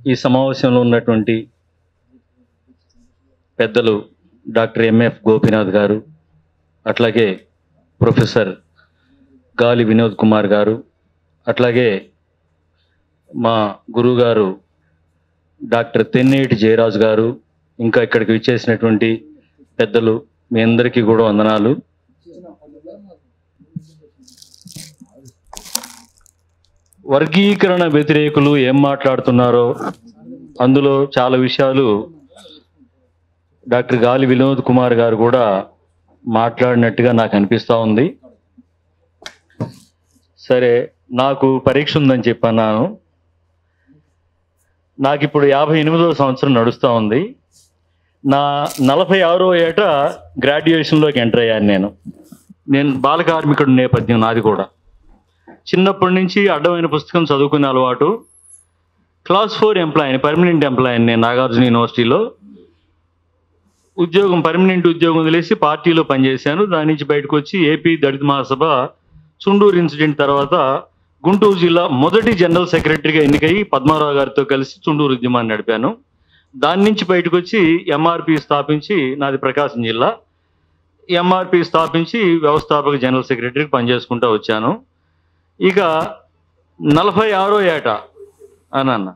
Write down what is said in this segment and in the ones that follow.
ఈ సమావేశంలో ఉన్నటువంటి పెద్దలు డాక్టర్ ఎంఎఫ్ గోపీనాథ్ గారు అట్లాగే ప్రొఫెసర్ గాలి వినోద్ కుమార్ గారు అట్లాగే మా గురువుగారు డాక్టర్ తెన్నేటి జయరాజు గారు ఇంకా ఇక్కడికి విచ్చేసినటువంటి పెద్దలు మీ అందరికీ కూడా వందనాలు వర్గీకరణ వ్యతిరేకులు ఏం మాట్లాడుతున్నారో అందులో చాలా విషయాలు డాక్టర్ గాలి వినోద్ కుమార్ గారు కూడా మాట్లాడినట్టుగా నాకు అనిపిస్తూ ఉంది సరే నాకు పరీక్ష ఉందని చెప్పన్నాను నాకు ఇప్పుడు యాభై ఎనిమిదవ సంవత్సరం నడుస్తూ ఉంది నా నలభై ఆరో ఏట గ్రాడ్యుయేషన్లోకి ఎంటర్ అయ్యాను నేను నేను బాల కార్మికుడి నేపథ్యం నాది కూడా చిన్నప్పటి నుంచి అడ్డమైన పుస్తకం చదువుకునే అలవాటు క్లాస్ ఫోర్ ఎంప్లాయీని పర్మనెంట్ ఎంప్లాయీని నేను నాగార్జున యూనివర్సిటీలో ఉద్యోగం పర్మనెంట్ ఉద్యోగం వదిలేసి పార్టీలో పనిచేశాను దాని నుంచి బయటకు వచ్చి ఏపీ దళిత మహాసభ చుండూరు ఇన్సిడెంట్ తర్వాత గుంటూరు జిల్లా మొదటి జనరల్ సెక్రటరీగా ఎన్నికయి పద్మారావు గారితో కలిసి చుండూరు ఉద్యమాన్ని నడిపాను దాని నుంచి బయటకు వచ్చి ఎంఆర్పి స్థాపించి నాది ప్రకాశం జిల్లా ఎంఆర్పి స్థాపించి వ్యవస్థాపక జనరల్ సెక్రటరీకి పనిచేసుకుంటూ వచ్చాను ఇక నలభై ఆరో ఏట అని అన్న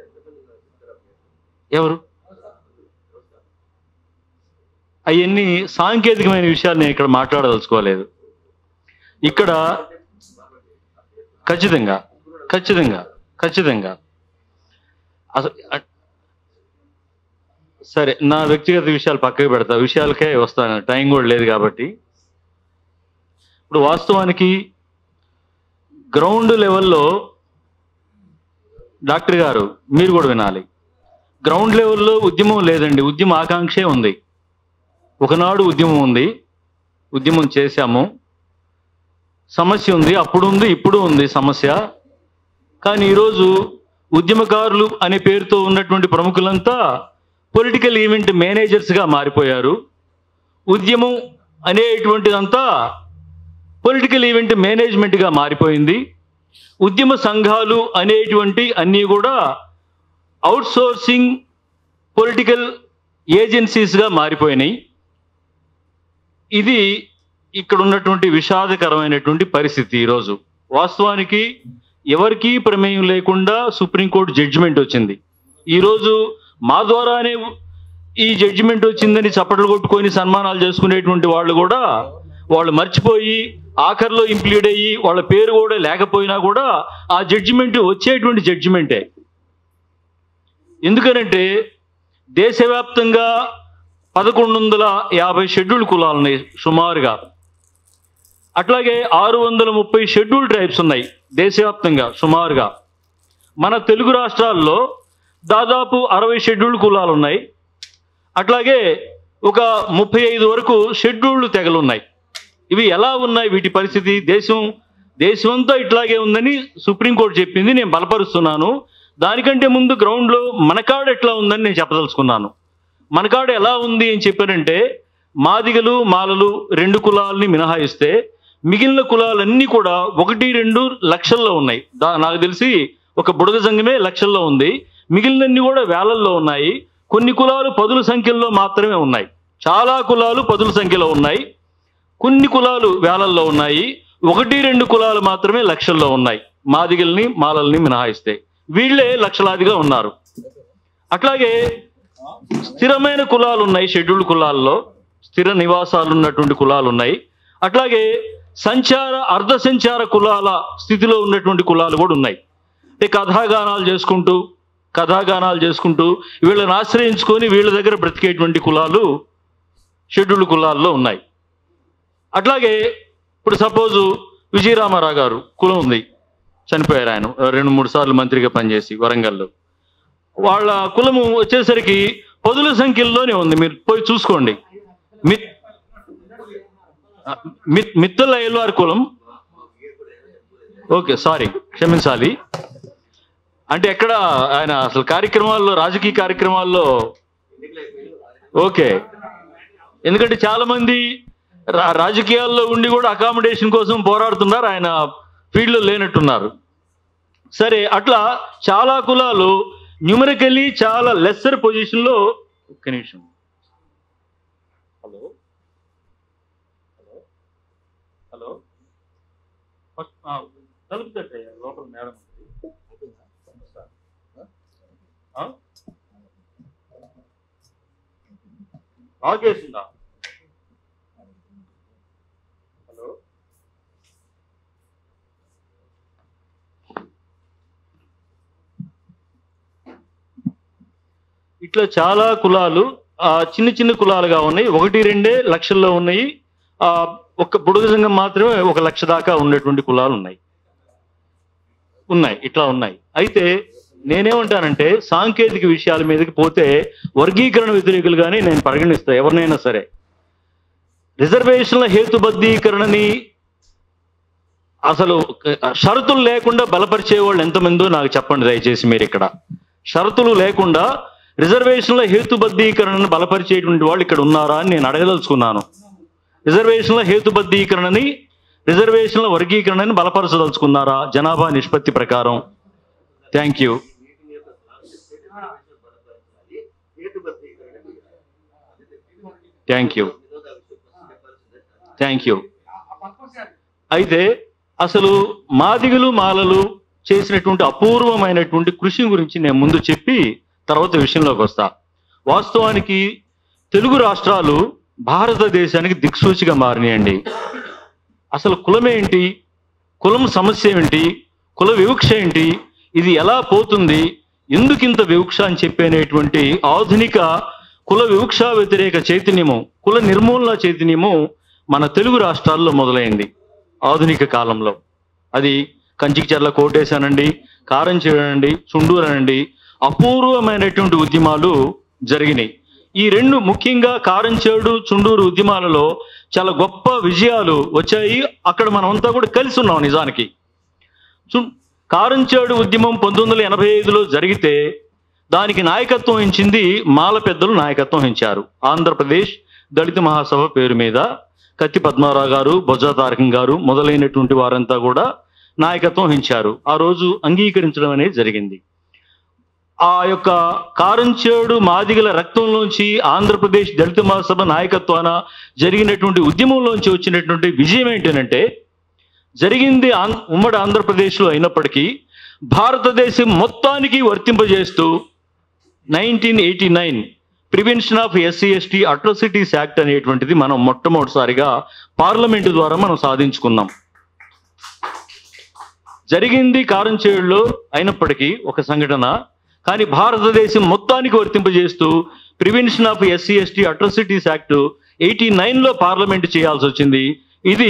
ఎవరు అవన్నీ సాంకేతికమైన విషయాలు నేను ఇక్కడ మాట్లాడదలుచుకోలేదు ఇక్కడ ఖచ్చితంగా ఖచ్చితంగా ఖచ్చితంగా అసలు అ- సరే నా వ్యక్తిగత విషయాలు పక్కకు పెడతా విషయాలకే వస్తాను టైం కూడా లేదు కాబట్టి ఇప్పుడు వాస్తవానికి గ్రౌండ్ లెవెల్లో డాక్టర్ గారు మీరు కూడా వినాలి గ్రౌండ్ లెవెల్లో ఉద్యమం లేదండి ఉద్యమ ఆకాంక్షే ఉంది ఒకనాడు ఉద్యమం ఉంది ఉద్యమం చేశాము సమస్య ఉంది అప్పుడు ఉంది ఇప్పుడు ఉంది సమస్య కానీ ఈరోజు ఉద్యమకారులు అనే పేరుతో ఉన్నటువంటి ప్రముఖులంతా పొలిటికల్ ఈవెంట్ మేనేజర్స్గా మారిపోయారు ఉద్యమం అనేటువంటిదంతా పొలిటికల్ ఈవెంట్ మేనేజ్మెంట్గా మారిపోయింది ఉద్యమ సంఘాలు అనేటువంటి అన్నీ కూడా అవుట్సోర్సింగ్ పొలిటికల్ ఏజెన్సీస్గా మారిపోయినాయి ఇది ఇక్కడ ఉన్నటువంటి విషాదకరమైనటువంటి పరిస్థితి ఈరోజు వాస్తవానికి ఎవరికీ ప్రమేయం లేకుండా సుప్రీంకోర్టు జడ్జిమెంట్ వచ్చింది ఈరోజు మా ద్వారానే ఈ జడ్జిమెంట్ వచ్చిందని చప్పట్లు కొట్టుకొని సన్మానాలు చేసుకునేటువంటి వాళ్ళు కూడా వాళ్ళు మర్చిపోయి ఆఖరిలో ఇంప్లీడ్ అయ్యి వాళ్ళ పేరు కూడా లేకపోయినా కూడా ఆ జడ్జిమెంట్ వచ్చేటువంటి జడ్జిమెంటే ఎందుకనంటే దేశవ్యాప్తంగా పదకొండు వందల యాభై షెడ్యూల్ కులాలు ఉన్నాయి సుమారుగా అట్లాగే ఆరు వందల ముప్పై షెడ్యూల్ ట్రైబ్స్ ఉన్నాయి దేశవ్యాప్తంగా సుమారుగా మన తెలుగు రాష్ట్రాల్లో దాదాపు అరవై షెడ్యూల్ కులాలు ఉన్నాయి అట్లాగే ఒక ముప్పై ఐదు వరకు షెడ్యూల్డ్ తెగలు ఉన్నాయి ఇవి ఎలా ఉన్నాయి వీటి పరిస్థితి దేశం దేశమంతా ఇట్లాగే ఉందని సుప్రీంకోర్టు చెప్పింది నేను బలపరుస్తున్నాను దానికంటే ముందు గ్రౌండ్లో మనకాడ ఎట్లా ఉందని నేను చెప్పదలుచుకున్నాను మనకాడ ఎలా ఉంది అని చెప్పారంటే మాదిగలు మాలలు రెండు కులాలని మినహాయిస్తే మిగిలిన కులాలన్నీ కూడా ఒకటి రెండు లక్షల్లో ఉన్నాయి దా నాకు తెలిసి ఒక బుడగ సంఘమే లక్షల్లో ఉంది మిగిలినన్ని కూడా వేలల్లో ఉన్నాయి కొన్ని కులాలు పదుల సంఖ్యలో మాత్రమే ఉన్నాయి చాలా కులాలు పదుల సంఖ్యలో ఉన్నాయి కొన్ని కులాలు వేలల్లో ఉన్నాయి ఒకటి రెండు కులాలు మాత్రమే లక్షల్లో ఉన్నాయి మాదిగల్ని మాలల్ని మినహాయిస్తే వీళ్ళే లక్షలాదిగా ఉన్నారు అట్లాగే స్థిరమైన కులాలు ఉన్నాయి షెడ్యూల్డ్ కులాల్లో స్థిర నివాసాలు ఉన్నటువంటి కులాలు ఉన్నాయి అట్లాగే సంచార అర్ధ సంచార కులాల స్థితిలో ఉన్నటువంటి కులాలు కూడా ఉన్నాయి అంటే కథాగానాలు చేసుకుంటూ కథాగానాలు చేసుకుంటూ వీళ్ళని ఆశ్రయించుకొని వీళ్ళ దగ్గర బ్రతికేటువంటి కులాలు షెడ్యూల్డ్ కులాల్లో ఉన్నాయి అట్లాగే ఇప్పుడు సపోజు విజయరామారావు గారు కులం ఉంది చనిపోయారు ఆయన రెండు మూడు సార్లు మంత్రిగా పనిచేసి వరంగల్లో వాళ్ళ కులము వచ్చేసరికి పదుల సంఖ్యలోనే ఉంది మీరు పోయి చూసుకోండి మిత్ మిత్ మిత్తుల ఎల్వార్ కులం ఓకే సారీ క్షమించాలి అంటే ఎక్కడ ఆయన అసలు కార్యక్రమాల్లో రాజకీయ కార్యక్రమాల్లో ఓకే ఎందుకంటే చాలా మంది రా- రాజకీయాల్లో ఉండి కూడా అకామిడేషన్ కోసం పోరాడుతున్నారు ఆయన ఫీల్డ్లో లేనట్టున్నారు సరే అట్లా చాలా కులాలు న్యూమరికల్లీ చాలా లెస్సర్ పొజిషన్లో ఒక్క నిమిషం హలో హలో హలో ఫస్ట్ తలుపు తట్టయ్యా లోపల మేడం ఉంది. ఆ? ఆగేసిందా హలో ఇట్లా చాలా కులాలు ఆ, చిన్న చిన్న కులాలుగా ఉన్నాయి ఒకటి రెండే లక్షల్లో ఉన్నాయి ఆ, ఒక్క బుడుగ సంఘం మాత్రమే ఒక లక్ష దాకా ఉన్నటువంటి కులాలు ఉన్నాయి ఉన్నాయి ఇట్లా ఉన్నాయి అయితే నేనేమంటానంటే సాంకేతిక విషయాల మీదకి పోతే వర్గీకరణ వ్యతిరేకులుగానే నేను పరిగణిస్తా ఎవరినైనా సరే రిజర్వేషన్ల హేతుబద్ధీకరణని అసలు షరతులు లేకుండా బలపరిచే వాళ్ళు ఎంతమందో నాకు చెప్పండి దయచేసి మీరు ఇక్కడ షరతులు లేకుండా రిజర్వేషన్ల హేతుబద్ధీకరణను బలపరిచేటువంటి వాళ్ళు ఇక్కడ ఉన్నారా అని నేను అడగదలుచుకున్నాను రిజర్వేషన్ల హేతుబద్ధీకరణని రిజర్వేషన్ల వర్గీకరణని బలపరచదలుచుకున్నారా జనాభా నిష్పత్తి ప్రకారం thank you thank you thank you అయితే అసలు మాదిగలు మాలలు చేసినటువంటి అపూర్వమైనటువంటి కృషి గురించి నేను ముందు చెప్పి తర్వాత విషయంలోకి వస్తా వాస్తవానికి తెలుగు రాష్ట్రాలు భారతదేశానికి దిక్సూచిగా మారినాయండి అసలు కులం ఏంటి కులం సమస్య ఏంటి కుల వివక్ష ఏంటి ఇది ఎలా పోతుంది ఎందుకు ఇంత వివక్ష అని చెప్పేనేటువంటి ఆధునిక కుల వివక్ష వ్యతిరేక చైతన్యము కుల నిర్మూలన చైతన్యము మన తెలుగు రాష్ట్రాల్లో మొదలైంది ఆధునిక కాలంలో అది కంచికిచర్ల కోటేశానండి కారం చేయనండి చుండూరు అనండి అపూర్వమైనటువంటి ఉద్యమాలు జరిగినాయి ఈ రెండు ముఖ్యంగా కారంచేడు చుండూరు ఉద్యమాలలో చాలా గొప్ప విజయాలు వచ్చాయి అక్కడ మనమంతా కూడా కలిసి ఉన్నాం నిజానికి చు- కారంచేడు ఉద్యమం పంతొమ్మిది వందల ఎనభై ఐదులో జరిగితే దానికి నాయకత్వం వహించింది మాల పెద్దలు నాయకత్వం వహించారు ఆంధ్రప్రదేశ్ దళిత మహాసభ పేరు మీద కత్తి పద్మారావు గారు బొజ్జా తారకం గారు మొదలైనటువంటి వారంతా కూడా నాయకత్వం వహించారు ఆ రోజు అంగీకరించడం అనేది జరిగింది ఆ యొక్క కారంచేడు మాదిగల రక్తంలోంచి ఆంధ్రప్రదేశ్ దళిత మహాసభ నాయకత్వాన జరిగినటువంటి ఉద్యమంలోంచి వచ్చినటువంటి విజయం ఏంటంటే జరిగింది ఆం- ఉమ్మడి ఆంధ్రప్రదేశ్లో అయినప్పటికీ భారతదేశం మొత్తానికి వర్తింపజేస్తూ nineteen eighty nine prevention of SC ST atrocities act అనేటువంటిది మనం మొట్టమొదటిసారిగా పార్లమెంటు ద్వారా మనం సాధించుకున్నాం జరిగింది కారంచేడులో అయినప్పటికీ ఒక సంఘటన కానీ భారతదేశం మొత్తానికి వర్తింపజేస్తూ prevention of SC ST atrocities act eighty నైన్లో పార్లమెంట్ చేయాల్సి వచ్చింది ఇది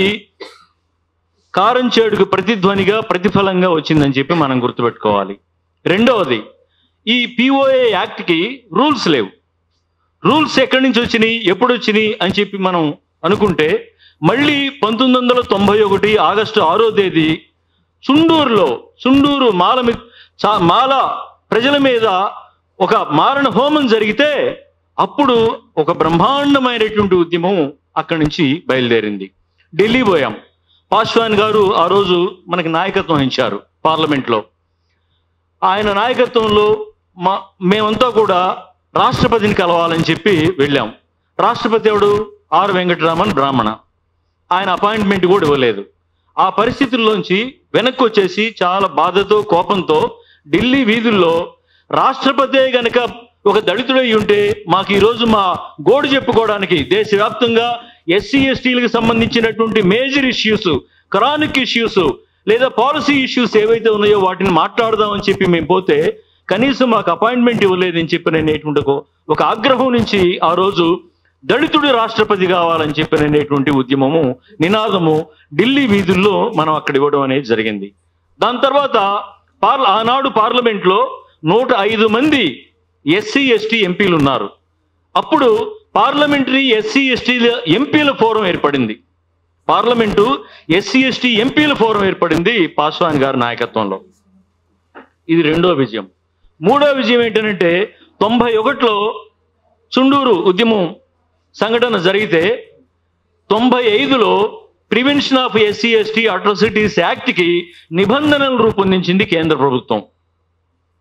కారంచేడుకు ప్రతిధ్వనిగా ప్రతిఫలంగా వచ్చిందని చెప్పి మనం గుర్తుపెట్టుకోవాలి రెండవది ఈ పిఓఏ యాక్ట్కి రూల్స్ లేవు రూల్స్ ఎక్కడి నుంచి వచ్చినాయి ఎప్పుడు వచ్చినాయి అని చెప్పి మనం అనుకుంటే మళ్ళీ పంతొమ్మిది వందల తొంభై ఒకటి ఆగస్టు ఆరో తేదీ చుండూరులో చుండూరు మాల మి- చా- మాల ప్రజల మీద ఒక మారణ హోమం జరిగితే అప్పుడు ఒక బ్రహ్మాండమైనటువంటి ఉద్యమం అక్కడి నుంచి బయలుదేరింది ఢిల్లీ పోయాం పాస్వాన్ గారు ఆ రోజు మనకి నాయకత్వం వహించారు పార్లమెంట్లో ఆయన నాయకత్వంలో మా మేమంతా కూడా రాష్ట్రపతిని కలవాలని చెప్పి వెళ్ళాం రాష్ట్రపతి ఎవడు ఆర్ వెంకటరామన్ బ్రాహ్మణ ఆయన అపాయింట్మెంట్ కూడా ఇవ్వలేదు ఆ పరిస్థితుల్లోంచి వెనక్కి వచ్చేసి చాలా బాధతో కోపంతో ఢిల్లీ వీధుల్లో రాష్ట్రపతే గనక ఒక దళితుడై ఉంటే మాకు ఈరోజు మా గోడు చెప్పుకోవడానికి దేశవ్యాప్తంగా ఎస్సీ ఎస్టీలకు సంబంధించినటువంటి మేజర్ ఇష్యూస్ క్రానిక్ ఇష్యూస్ లేదా పాలసీ ఇష్యూస్ ఏవైతే ఉన్నాయో వాటిని మాట్లాడదామని చెప్పి మేము పోతే కనీసం మాకు అపాయింట్మెంట్ ఇవ్వలేదని చెప్పి నేనేటువంటి ఒక- ఒక ఆగ్రహం నుంచి ఆ రోజు దళితుడు రాష్ట్రపతి కావాలని చెప్పినటువంటి ఉద్యమము నినాదము ఢిల్లీ వీధుల్లో మనం అక్కడ ఇవ్వడం అనేది జరిగింది దాని తర్వాత పార్ల ఆనాడు పార్లమెంట్లో నూట ఐదు మంది ఎస్సీ ఎస్టీ ఎంపీలు ఉన్నారు అప్పుడు పార్లమెంటరీ ఎస్సీ ఎస్టీల ఎంపీల ఫోరం ఏర్పడింది పార్లమెంటు ఎస్సీ ఎస్టీ ఎంపీల ఫోరం ఏర్పడింది పాస్వాన్ గారి నాయకత్వంలో ఇది రెండో విజయం మూడో విజయం ఏంటంటే తొంభై ఒకటిలో చుండూరు ఉద్యమం సంఘటన జరిగితే తొంభై ఐదులో prevention of SC ST atrocities యాక్ట్కి నిబంధనలు రూపొందించింది కేంద్ర ప్రభుత్వం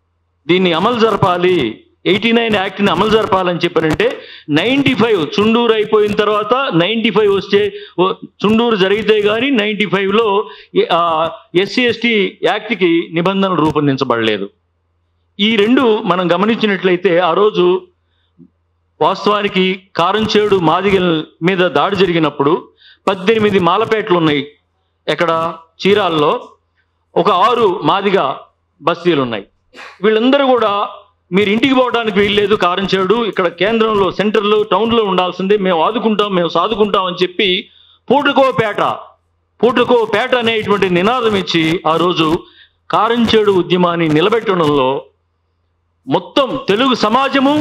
దీన్ని అమలు జరపాలి ఎయిటీ నైన్ యాక్ట్ని అమలు జరపాలని చెప్పారంటే నైంటీ ఫైవ్ చుండూరు అయిపోయిన తర్వాత నైంటీ ఫైవ్ వస్తే ఓ, చుండూరు జరిగితే కానీ నైంటీ ఫైవ్లో ఎస్సీ ఎస్టీ యాక్ట్కి నిబంధనలు రూపొందించబడలేదు ఈ రెండు మనం గమనించినట్లయితే ఆ రోజు వాస్తవానికి కారంచేడు మాదిగల మీద దాడి జరిగినప్పుడు పద్దెనిమిది మాలపేటలు ఉన్నాయి ఎక్కడ చీరాల్లో ఒక ఆరు మాదిగ బస్తీలు ఉన్నాయి వీళ్ళందరూ కూడా మీరు ఇంటికి పోవడానికి వీల్లేదు కారంచేడు ఇక్కడ కేంద్రంలో సెంటర్లో టౌన్లో ఉండాల్సిందే మేము ఆదుకుంటాం మేము సాదుకుంటాం అని చెప్పి పూటకోపేట పూటకోపేట అనేటువంటి నినాదం ఇచ్చి ఆ రోజు కారంచేడు ఉద్యమాన్ని నిలబెట్టడంలో మొత్తం తెలుగు సమాజము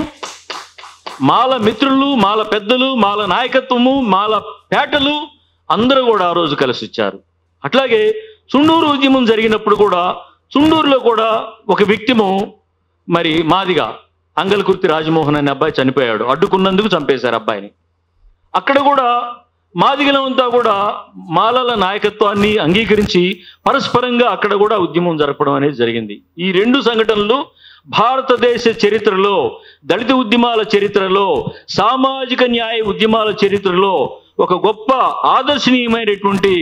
మాల మిత్రులు మాల పెద్దలు మాల నాయకత్వము మాల పేటలు అందరూ కూడా ఆ రోజు కలిసి వచ్చారు అట్లాగే చుండూరు ఉద్యమం జరిగినప్పుడు కూడా చుండూరులో కూడా ఒక వ్యక్తిము మరి మాదిగా అంగలకుర్తి రాజమోహన్ అనే అబ్బాయి చనిపోయాడు అడ్డుకున్నందుకు చంపేశారు అబ్బాయిని అక్కడ కూడా మాదిగలంతా కూడా మాలల నాయకత్వాన్ని అంగీకరించి పరస్పరంగా అక్కడ కూడా ఉద్యమం జరపడం అనేది జరిగింది ఈ రెండు సంఘటనలు భారతదేశ చరిత్రలో దళిత ఉద్యమాల చరిత్రలో సామాజిక న్యాయ ఉద్యమాల చరిత్రలో ఒక గొప్ప ఆదర్శనీయమైనటువంటి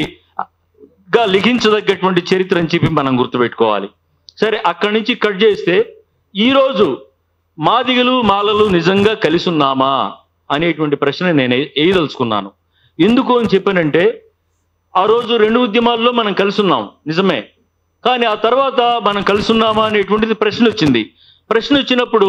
గా లిఖించదగ్గటువంటి చరిత్ర అని చెప్పి మనం గుర్తుపెట్టుకోవాలి సరే అక్కడి నుంచి కట్ చేస్తే ఈరోజు మాదిగలు మాలలు నిజంగా కలిసి ఉన్నామా అనేటువంటి ప్రశ్న నేను ఏ- వేయదలుచుకున్నాను ఎందుకు అని చెప్పానంటే ఆ రోజు రెండు ఉద్యమాల్లో మనం కలిసి ఉన్నాం నిజమే కానీ ఆ తర్వాత మనం కలిసి ఉన్నామా అనేటువంటిది ప్రశ్న వచ్చింది ప్రశ్న వచ్చినప్పుడు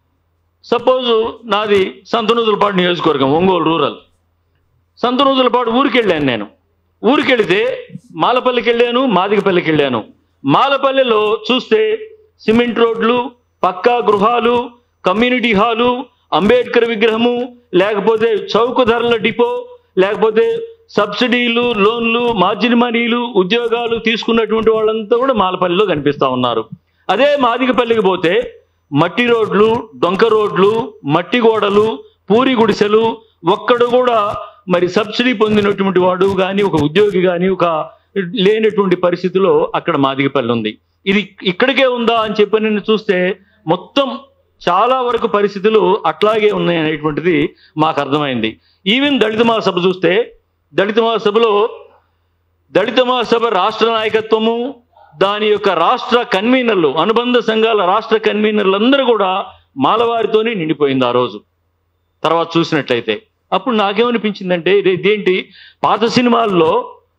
సపోజ్ నాది సంతనూతులపాడు నియోజకవర్గం ఒంగోలు రూరల్ సంతనూతులపాడు ఊరికి వెళ్ళాను నేను ఊరికి వెళితే మాలపల్లికి వెళ్ళాను మాదిగపల్లికి వెళ్ళాను మాలపల్లిలో చూస్తే సిమెంట్ రోడ్లు పక్కా గృహాలు కమ్యూనిటీ హాలు అంబేద్కర్ విగ్రహము లేకపోతే చౌక ధరల డిపో లేకపోతే సబ్సిడీలు లోన్లు మార్జిన్ మనీలు ఉద్యోగాలు తీసుకున్నటువంటి వాళ్ళంతా కూడా మాలపల్లిలో కనిపిస్తా ఉన్నారు అదే మాదిగపల్లికి పోతే మట్టి రోడ్లు డొంక రోడ్లు మట్టి గోడలు పూరి గుడిసెలు ఒక్కడు కూడా మరి సబ్సిడీ పొందినటువంటి వాడు కానీ ఒక ఉద్యోగి కానీ ఒక లేనటువంటి పరిస్థితిలో అక్కడ మాదిగపల్లి ఉంది ఇది ఇక్కడికే ఉందా అని చెప్పి నేను చూస్తే మొత్తం చాలా వరకు పరిస్థితులు అట్లాగే ఉన్నాయి అనేటువంటిది మాకు అర్థమైంది ఈవెన్ దళిత మహాసభ చూస్తే దళిత మహాసభలో దళిత మహాసభ రాష్ట్ర నాయకత్వము దాని యొక్క రాష్ట్ర కన్వీనర్లు అనుబంధ సంఘాల రాష్ట్ర కన్వీనర్లు అందరూ కూడా మాలవారితోనే నిండిపోయింది ఆ రోజు తర్వాత చూసినట్లయితే అప్పుడు నాకేమనిపించిందంటే ఇది- ఇదేంటి పాత సినిమాల్లో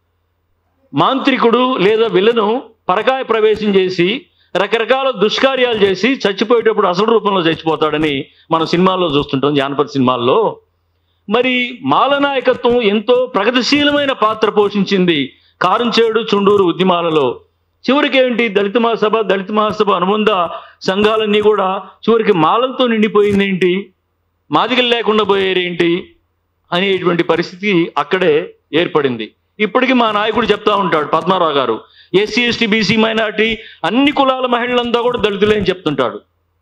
మాంత్రికుడు లేదా విలను పరకాయ ప్రవేశం చేసి రకరకాల దుష్కార్యాలు చేసి చచ్చిపోయేటప్పుడు అసలు రూపంలో చచ్చిపోతాడని మనం సినిమాల్లో చూస్తుంటాం జానపద సినిమాల్లో మరి మాల నాయకత్వం ఎంతో ప్రగతిశీలమైన పాత్ర పోషించింది కారంచేడు చుండూరు ఉద్యమాలలో చివరికి ఏంటి దళిత మహాసభ దళిత మహాసభ అనుబంధ సంఘాలన్నీ కూడా చివరికి మాలలతో నిండిపోయింది ఏంటి మాదిగలు లేకుండా పోయేరేంటి అనేటువంటి పరిస్థితి అక్కడే ఏర్పడింది ఇప్పటికీ మా నాయకుడు చెప్తా ఉంటాడు పద్మారావు గారు ఎస్సీ ఎస్టీ బీసీ మైనార్టీ అన్ని కులాల మహిళలంతా కూడా దళితులే అని చెప్తుంటాడు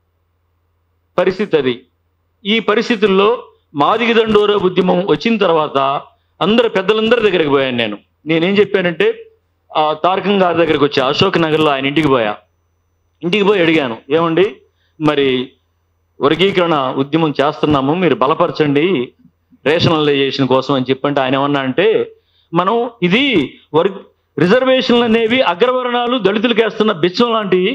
పరిస్థితి అది ఈ పరిస్థితుల్లో మాదిగ దండోర ఉద్యమం వచ్చిన తర్వాత అందరు పెద్దలందరి దగ్గరికి పోయాను నేను నేనేం చెప్పానంటే ఆ తారకం గారి దగ్గరికి వచ్చా అశోక్ నగర్లో ఆయన ఇంటికి పోయా ఇంటికి పోయి అడిగాను ఏమండి మరి వర్గీకరణ ఉద్యమం చేస్తున్నాము మీరు బలపరచండి రేషనలైజేషన్ కోసం అని చెప్పంటే ఆయన ఏమన్నా అంటే మనం ఇది వర్గ రిజర్వేషన్లు అనేవి అగ్రవర్ణాలు దళితులకు వేస్తున్న బిచ్చం లాంటివి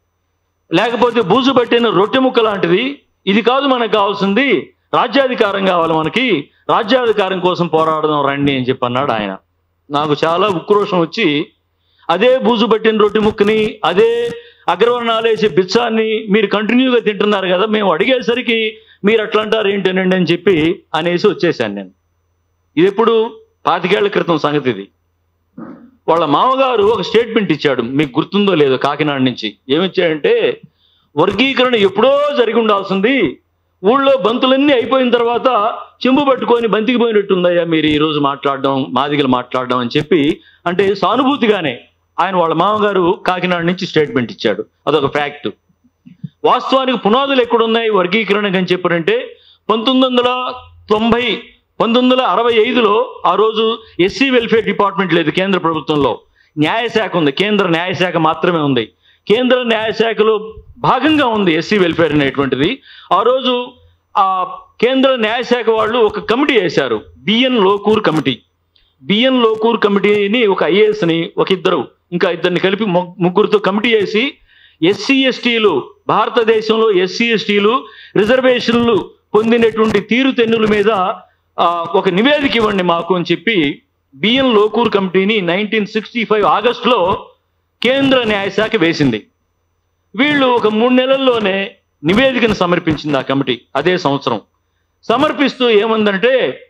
లేకపోతే బూజు పట్టిన రొట్టె ముక్క లాంటిది ఇది కాదు మనకు కావాల్సింది రాజ్యాధికారం కావాలి మనకి రాజ్యాధికారం కోసం పోరాడదాం రండి అని చెప్పి అన్నాడు ఆయన నాకు చాలా ఉక్రోషం వచ్చి అదే బూజు పట్టిన రొట్టె ముక్కని అదే అగ్రవర్ణాలు వేసే బిచ్చాన్ని మీరు కంటిన్యూగా తింటున్నారు కదా మేము అడిగేసరికి మీరు అట్లా అంటారు ఏంటనండి అని చెప్పి అనేసి వచ్చేసాను నేను ఇది ఎప్పుడు పాతికేళ్ల క్రితం సంగతి ఇది వాళ్ళ మామగారు ఒక స్టేట్మెంట్ ఇచ్చాడు మీకు గుర్తుందో లేదో కాకినాడ నుంచి ఏమిచ్చాడంటే వర్గీకరణ ఎప్పుడో జరిగి ఉండాల్సింది ఊళ్ళో బంతులన్నీ అయిపోయిన తర్వాత చెంబు పట్టుకొని బంతికి పోయినట్టుందయ్యా మీరు ఈ రోజు మాట్లాడడం మాదిగలు మాట్లాడడం అని చెప్పి అంటే సానుభూతిగానే ఆయన వాళ్ళ మామగారు కాకినాడ నుంచి స్టేట్మెంట్ ఇచ్చాడు అదొక ఫ్యాక్ట్ వాస్తవానికి పునాదులు ఎక్కడున్నాయి వర్గీకరణకు అని చెప్పారంటే పంతొమ్మిది వందల తొంభై పంతొమ్మిది వందల అరవై ఐదులో ఆ రోజు ఎస్సీ వెల్ఫేర్ డిపార్ట్మెంట్ లేదు కేంద్ర ప్రభుత్వంలో న్యాయశాఖ ఉంది కేంద్ర న్యాయశాఖ మాత్రమే ఉంది కేంద్ర న్యాయశాఖలో భాగంగా ఉంది ఎస్సీ వెల్ఫేర్ అనేటువంటిది ఆ రోజు ఆ కేంద్ర న్యాయశాఖ వాళ్ళు ఒక కమిటీ వేశారు B N Lokur committee B N Lokur కమిటీని ఒక ఐఏఎస్ని ఒక ఇద్దరు ఇంకా ఇద్దరిని కలిపి ము- ముగ్గురితో కమిటీ వేసి ఎస్సీ ఎస్టీలు భారతదేశంలో ఎస్సీ ఎస్టీలు రిజర్వేషన్లు పొందినటువంటి తీరుతెన్నుల మీద ఆ, ఒక నివేదిక ఇవ్వండి మాకు అని చెప్పి బిఎన్ లోకూర్ కమిటీని నైన్టీన్ సిక్స్టీ ఫైవ్ ఆగస్టులో కేంద్ర న్యాయశాఖ వేసింది వీళ్ళు ఒక మూడు నెలల్లోనే నివేదికను సమర్పించింది ఆ కమిటీ అదే సంవత్సరం సమర్పిస్తూ ఏమందంటే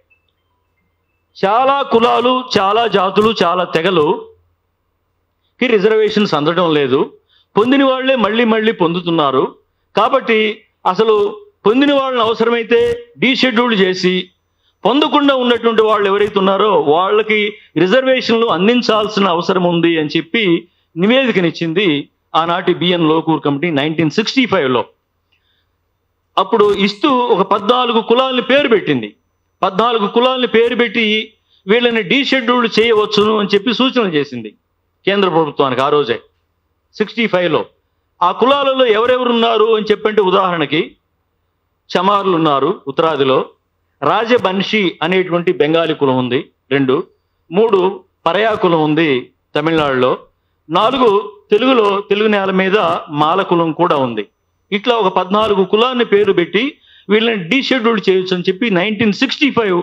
చాలా కులాలు చాలా జాతులు చాలా తెగలు కి రిజర్వేషన్స్ అందడం లేదు పొందిన వాళ్ళే మళ్ళీ మళ్ళీ పొందుతున్నారు కాబట్టి అసలు పొందిన వాళ్ళని అవసరమైతే డీషెడ్యూల్ చేసి పొందకుండా ఉన్నటువంటి వాళ్ళు ఎవరైతే ఉన్నారో వాళ్ళకి రిజర్వేషన్లు అందించాల్సిన అవసరం ఉంది అని చెప్పి నివేదికనిచ్చింది ఆనాటి B N Lokur committee nineteen sixty ఫైవ్లో అప్పుడు ఇస్తూ ఒక పద్నాలుగు కులాలని పేరు పెట్టింది పద్నాలుగు కులాలని పేరు పెట్టి వీళ్ళని డీషెడ్యూల్ చేయవచ్చును అని చెప్పి సూచన చేసింది కేంద్ర ప్రభుత్వానికి ఆ రోజే సిక్స్టీ ఫైవ్లో ఆ కులాలలో ఎవరెవరు ఉన్నారు అని చెప్పంటే ఉదాహరణకి చమార్లు ఉన్నారు ఉత్తరాదిలో రాజబన్షి అనేటువంటి బెంగాలీ కులం ఉంది రెండు మూడు పరయా కులం ఉంది తమిళనాడులో నాలుగు తెలుగులో తెలుగు నేల మీద మాల కులం కూడా ఉంది ఇట్లా ఒక పద్నాలుగు కులాన్ని పేరు పెట్టి వీళ్ళని డీషెడ్యూల్ చేయొచ్చు అని చెప్పి nineteen sixty five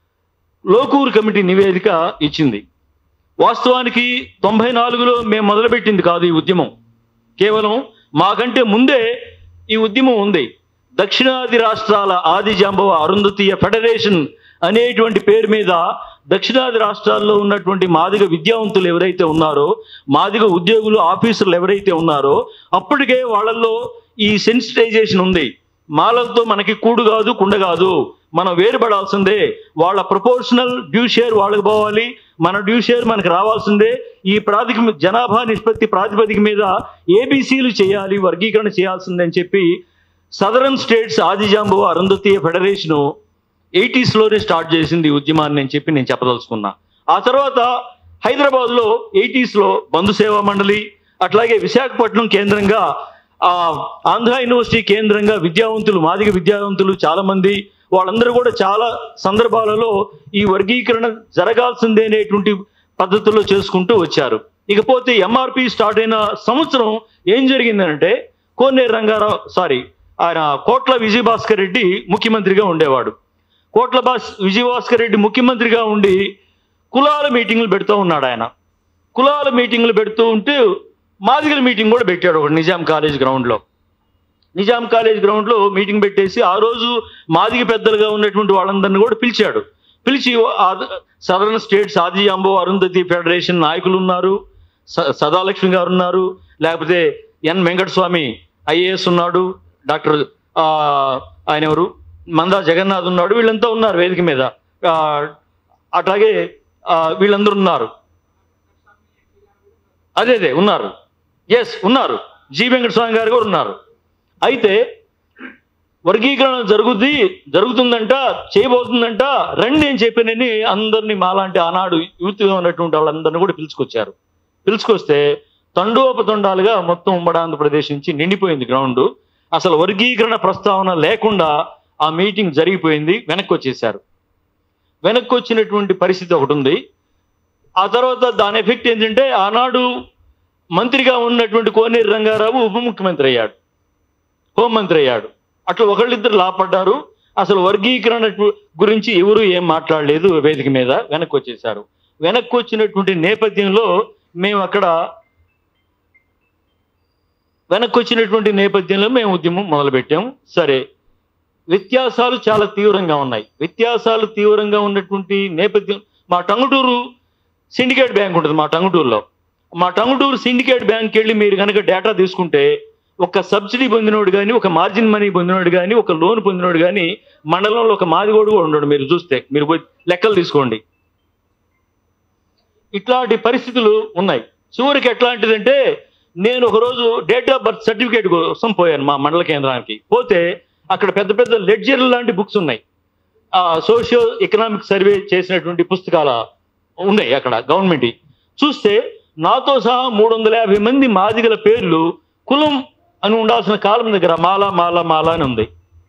Lokur committee నివేదిక ఇచ్చింది వాస్తవానికి తొంభై నాలుగులో మేము మొదలుపెట్టింది కాదు ఈ ఉద్యమం కేవలం మాకంటే ముందే ఈ ఉద్యమం ఉంది దక్షిణాది రాష్ట్రాల ఆది జాంబవ అరుంధతీయ ఫెడరేషన్ అనేటువంటి పేరు మీద దక్షిణాది రాష్ట్రాల్లో ఉన్నటువంటి మాదిగ విద్యావంతులు ఎవరైతే ఉన్నారో మాదిగ ఉద్యోగులు ఆఫీసర్లు ఎవరైతే ఉన్నారో అప్పటికే వాళ్ళల్లో ఈ సెన్సిటైజేషన్ ఉంది మాలలతో మనకి కూడు కాదు కుండ కాదు మనం వేరుపడాల్సిందే వాళ్ళ ప్రపోర్షనల్ డ్యూ షేర్ వాళ్ళకి పోవాలి మన డ్యూ షేర్ మనకి రావాల్సిందే ఈ ప్రాతిక జనాభా నిష్పత్తి ప్రాతిపదిక మీద ఏబీసీలు చేయాలి వర్గీకరణ చేయాల్సిందే అని చెప్పి southern states Adijambu Arundhatiya federation ఎయిటీస్లోనే స్టార్ట్ చేసింది ఈ ఉద్యమాన్ని అని చెప్పి నేను చెప్పదలుచుకున్నా ఆ తర్వాత హైదరాబాద్లో ఎయిటీస్లో బంధు సేవా మండలి అట్లాగే విశాఖపట్నం కేంద్రంగా ఆ ఆంధ్ర యూనివర్సిటీ కేంద్రంగా విద్యావంతులు మాదిగ విద్యావంతులు చాలా మంది వాళ్ళందరూ కూడా చాలా సందర్భాలలో ఈ వర్గీకరణ జరగాల్సిందే అనేటువంటి పద్ధతుల్లో చేసుకుంటూ వచ్చారు ఇకపోతే ఎంఆర్పి స్టార్ట్ అయిన సంవత్సరం ఏం జరిగిందంటే కోనేరు రంగారావు సారీ ఆయన కోట్ల విజయభాస్కర్ రెడ్డి ముఖ్యమంత్రిగా ఉండేవాడు కోట్ల బాస్ విజయభాస్కర్ రెడ్డి ముఖ్యమంత్రిగా ఉండి కులాల మీటింగులు పెడుతూ ఉన్నాడు ఆయన కులాల మీటింగులు పెడుతూ ఉంటే మాదిగల మీటింగ్ కూడా పెట్టాడు ఒకటి నిజాం కాలేజ్ గ్రౌండ్లో నిజాం కాలేజ్ గ్రౌండ్లో మీటింగ్ పెట్టేసి ఆ రోజు మాదిగ పెద్దలుగా ఉన్నటువంటి వాళ్ళందరినీ కూడా పిలిచాడు పిలిచి ఆ- సదరన్ స్టేట్స్ ఆది అంబో అరుంధతి ఫెడరేషన్ నాయకులు ఉన్నారు స- సదాలక్ష్మి గారు ఉన్నారు లేకపోతే ఎన్ వెంకటస్వామి ఐఏఎస్ ఉన్నాడు డాక్టర్ ఆ, ఆయన ఎవరు మందా జగన్నాథ్ ఉన్నాడు వీళ్ళంతా ఉన్నారు వేదిక మీద ఆ, అట్లాగే ఆ, వీళ్ళందరూ ఉన్నారు అదే అదే ఉన్నారు ఎస్ ఉన్నారు జి వెంకటస్వామి గారు కూడా ఉన్నారు అయితే వర్గీకరణ జరుగుద్ది జరుగుతుందంట చేయబోతుందంట రండి అని చెప్పినని అందరినీ మాలాంటి ఆనాడు యూత్గా ఉన్నటువంటి వాళ్ళందరినీ కూడా పిలుచుకొచ్చారు పిలుచుకొస్తే తండోపతండాలుగా మొత్తం ఉమ్మడి ఆంధ్రప్రదేశ్ నుంచి నిండిపోయింది గ్రౌండ్ అసలు వర్గీకరణ ప్రస్తావన లేకుండా ఆ మీటింగ్ జరిగిపోయింది వెనక్కి వచ్చేసారు వెనక్కి వచ్చినటువంటి పరిస్థితి ఒకటి ఉంది ఆ తర్వాత దాని ఎఫెక్ట్ ఏంటంటే ఆనాడు మంత్రిగా ఉన్నటువంటి కోనేరు రంగారావు ఉప ముఖ్యమంత్రి అయ్యాడు హోంమంత్రి అయ్యాడు అట్లా ఒకళ్ళిద్దరు లాపడ్డారు అసలు వర్గీకరణ గురించి ఎవరు ఏం మాట్లాడలేదు వేదిక మీద వెనక్కి వచ్చేసారు వెనక్కి వచ్చినటువంటి నేపథ్యంలో మేము అక్కడ వెనక్కి వచ్చినటువంటి నేపథ్యంలో మేము ఉద్యమం మొదలుపెట్టాం సరే వ్యత్యాసాలు చాలా తీవ్రంగా ఉన్నాయి వ్యత్యాసాలు తీవ్రంగా ఉన్నటువంటి నేపథ్యం మా టంగుటూరు సిండికేట్ బ్యాంక్ ఉంటుంది మా టంగుటూరులో మా టంగుటూరు సిండికేట్ బ్యాంక్కి వెళ్ళి మీరు కనుక డేటా తీసుకుంటే ఒక సబ్సిడీ పొందినోడు కానీ ఒక మార్జిన్ మనీ పొందినోడు కానీ ఒక లోన్ పొందినోడు కానీ మండలంలో ఒక మాదిగోడు కూడా ఉండడు మీరు చూస్తే మీరు పోయి లెక్కలు తీసుకోండి ఇట్లాంటి పరిస్థితులు ఉన్నాయి చివరికి ఎట్లాంటిదంటే నేను ఒకరోజు డేట్ ఆఫ్ బర్త్ సర్టిఫికేట్ కోసం పోయాను మా మండల కేంద్రానికి పోతే అక్కడ పెద్ద పెద్ద లెడ్జర్ లాంటి బుక్స్ ఉన్నాయి ఆ సోషియో ఎకనామిక్ సర్వే చేసినటువంటి పుస్తకాల ఉన్నాయి అక్కడ గవర్నమెంట్ చూస్తే నాతో సహా మూడు వందల యాభై మంది మాదిగల పేర్లు కులం అని ఉండాల్సిన కాలం దగ్గర మాల మాల మాల అని ఉంది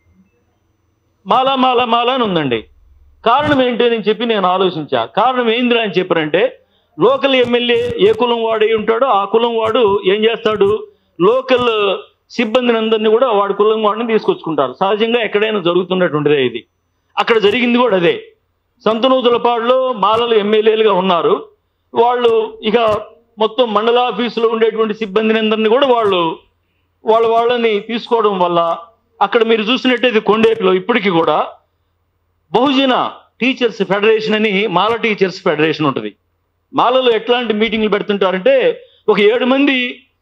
మాల మాల మాల అని ఉందండి కారణం ఏంటి అని చెప్పి నేను ఆలోచించా కారణం ఏంది అని చెప్పారంటే లోకల్ ఎమ్మెల్యే ఏ కులం వాడు అయి ఉంటాడో ఆ కులం వాడు ఏం చేస్తాడు లోకల్ సిబ్బందిని అందరినీ కూడా వాడి కులం వాడిని తీసుకొచ్చుకుంటారు సహజంగా ఎక్కడైనా జరుగుతున్నటువంటిదే ఇది అక్కడ జరిగింది కూడా అదే సంతనూతులపాడులో మాలలు ఎమ్మెల్యేలుగా ఉన్నారు వాళ్ళు ఇక మొత్తం మండల ఆఫీసులో ఉండేటువంటి సిబ్బందిని అందరినీ కూడా వాళ్ళు వాళ్ళ వాళ్ళని తీసుకోవడం వల్ల అక్కడ మీరు చూసినట్టయితే కొండేపిలో ఇప్పటికీ కూడా బహుజన టీచర్స్ ఫెడరేషన్ అని మాల టీచర్స్ ఫెడరేషన్ ఉంటుంది మాలలో ఎట్లాంటి మీటింగ్లు పెడుతుంటారంటే ఒక ఏడు మంది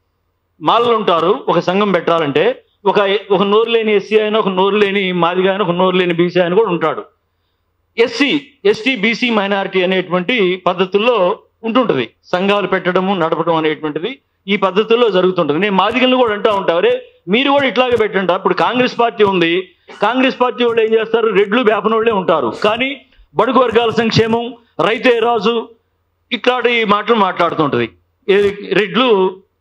మాలలు ఉంటారు ఒక సంఘం పెట్టాలంటే ఒక ఒక నోరు లేని ఎస్సీ అయినా ఒక నోరు లేని మాదిగా అయినా ఒక నోరు లేని బీసీ అయినా కూడా ఉంటాడు ఎస్సీ ఎస్టీ బీసీ మైనారిటీ అనేటువంటి పద్ధతుల్లో ఉంటుంటది సంఘాలు పెట్టడము నడపడం అనేటువంటిది ఈ పద్ధతుల్లో జరుగుతుంటుంది నేను మాదిగలను కూడా అంటా ఉంటా అరే మీరు కూడా ఇట్లాగే పెట్టండి ఇప్పుడు కాంగ్రెస్ పార్టీ ఉంది కాంగ్రెస్ పార్టీ వాళ్ళు ఏం చేస్తారు రెడ్లు వేపనోళ్ళే ఉంటారు కానీ బడుగు వర్గాల సంక్షేమం రైతే రాజు ఇట్లాంటి మాటలు మాట్లాడుతుంటది ఏది రెడ్లు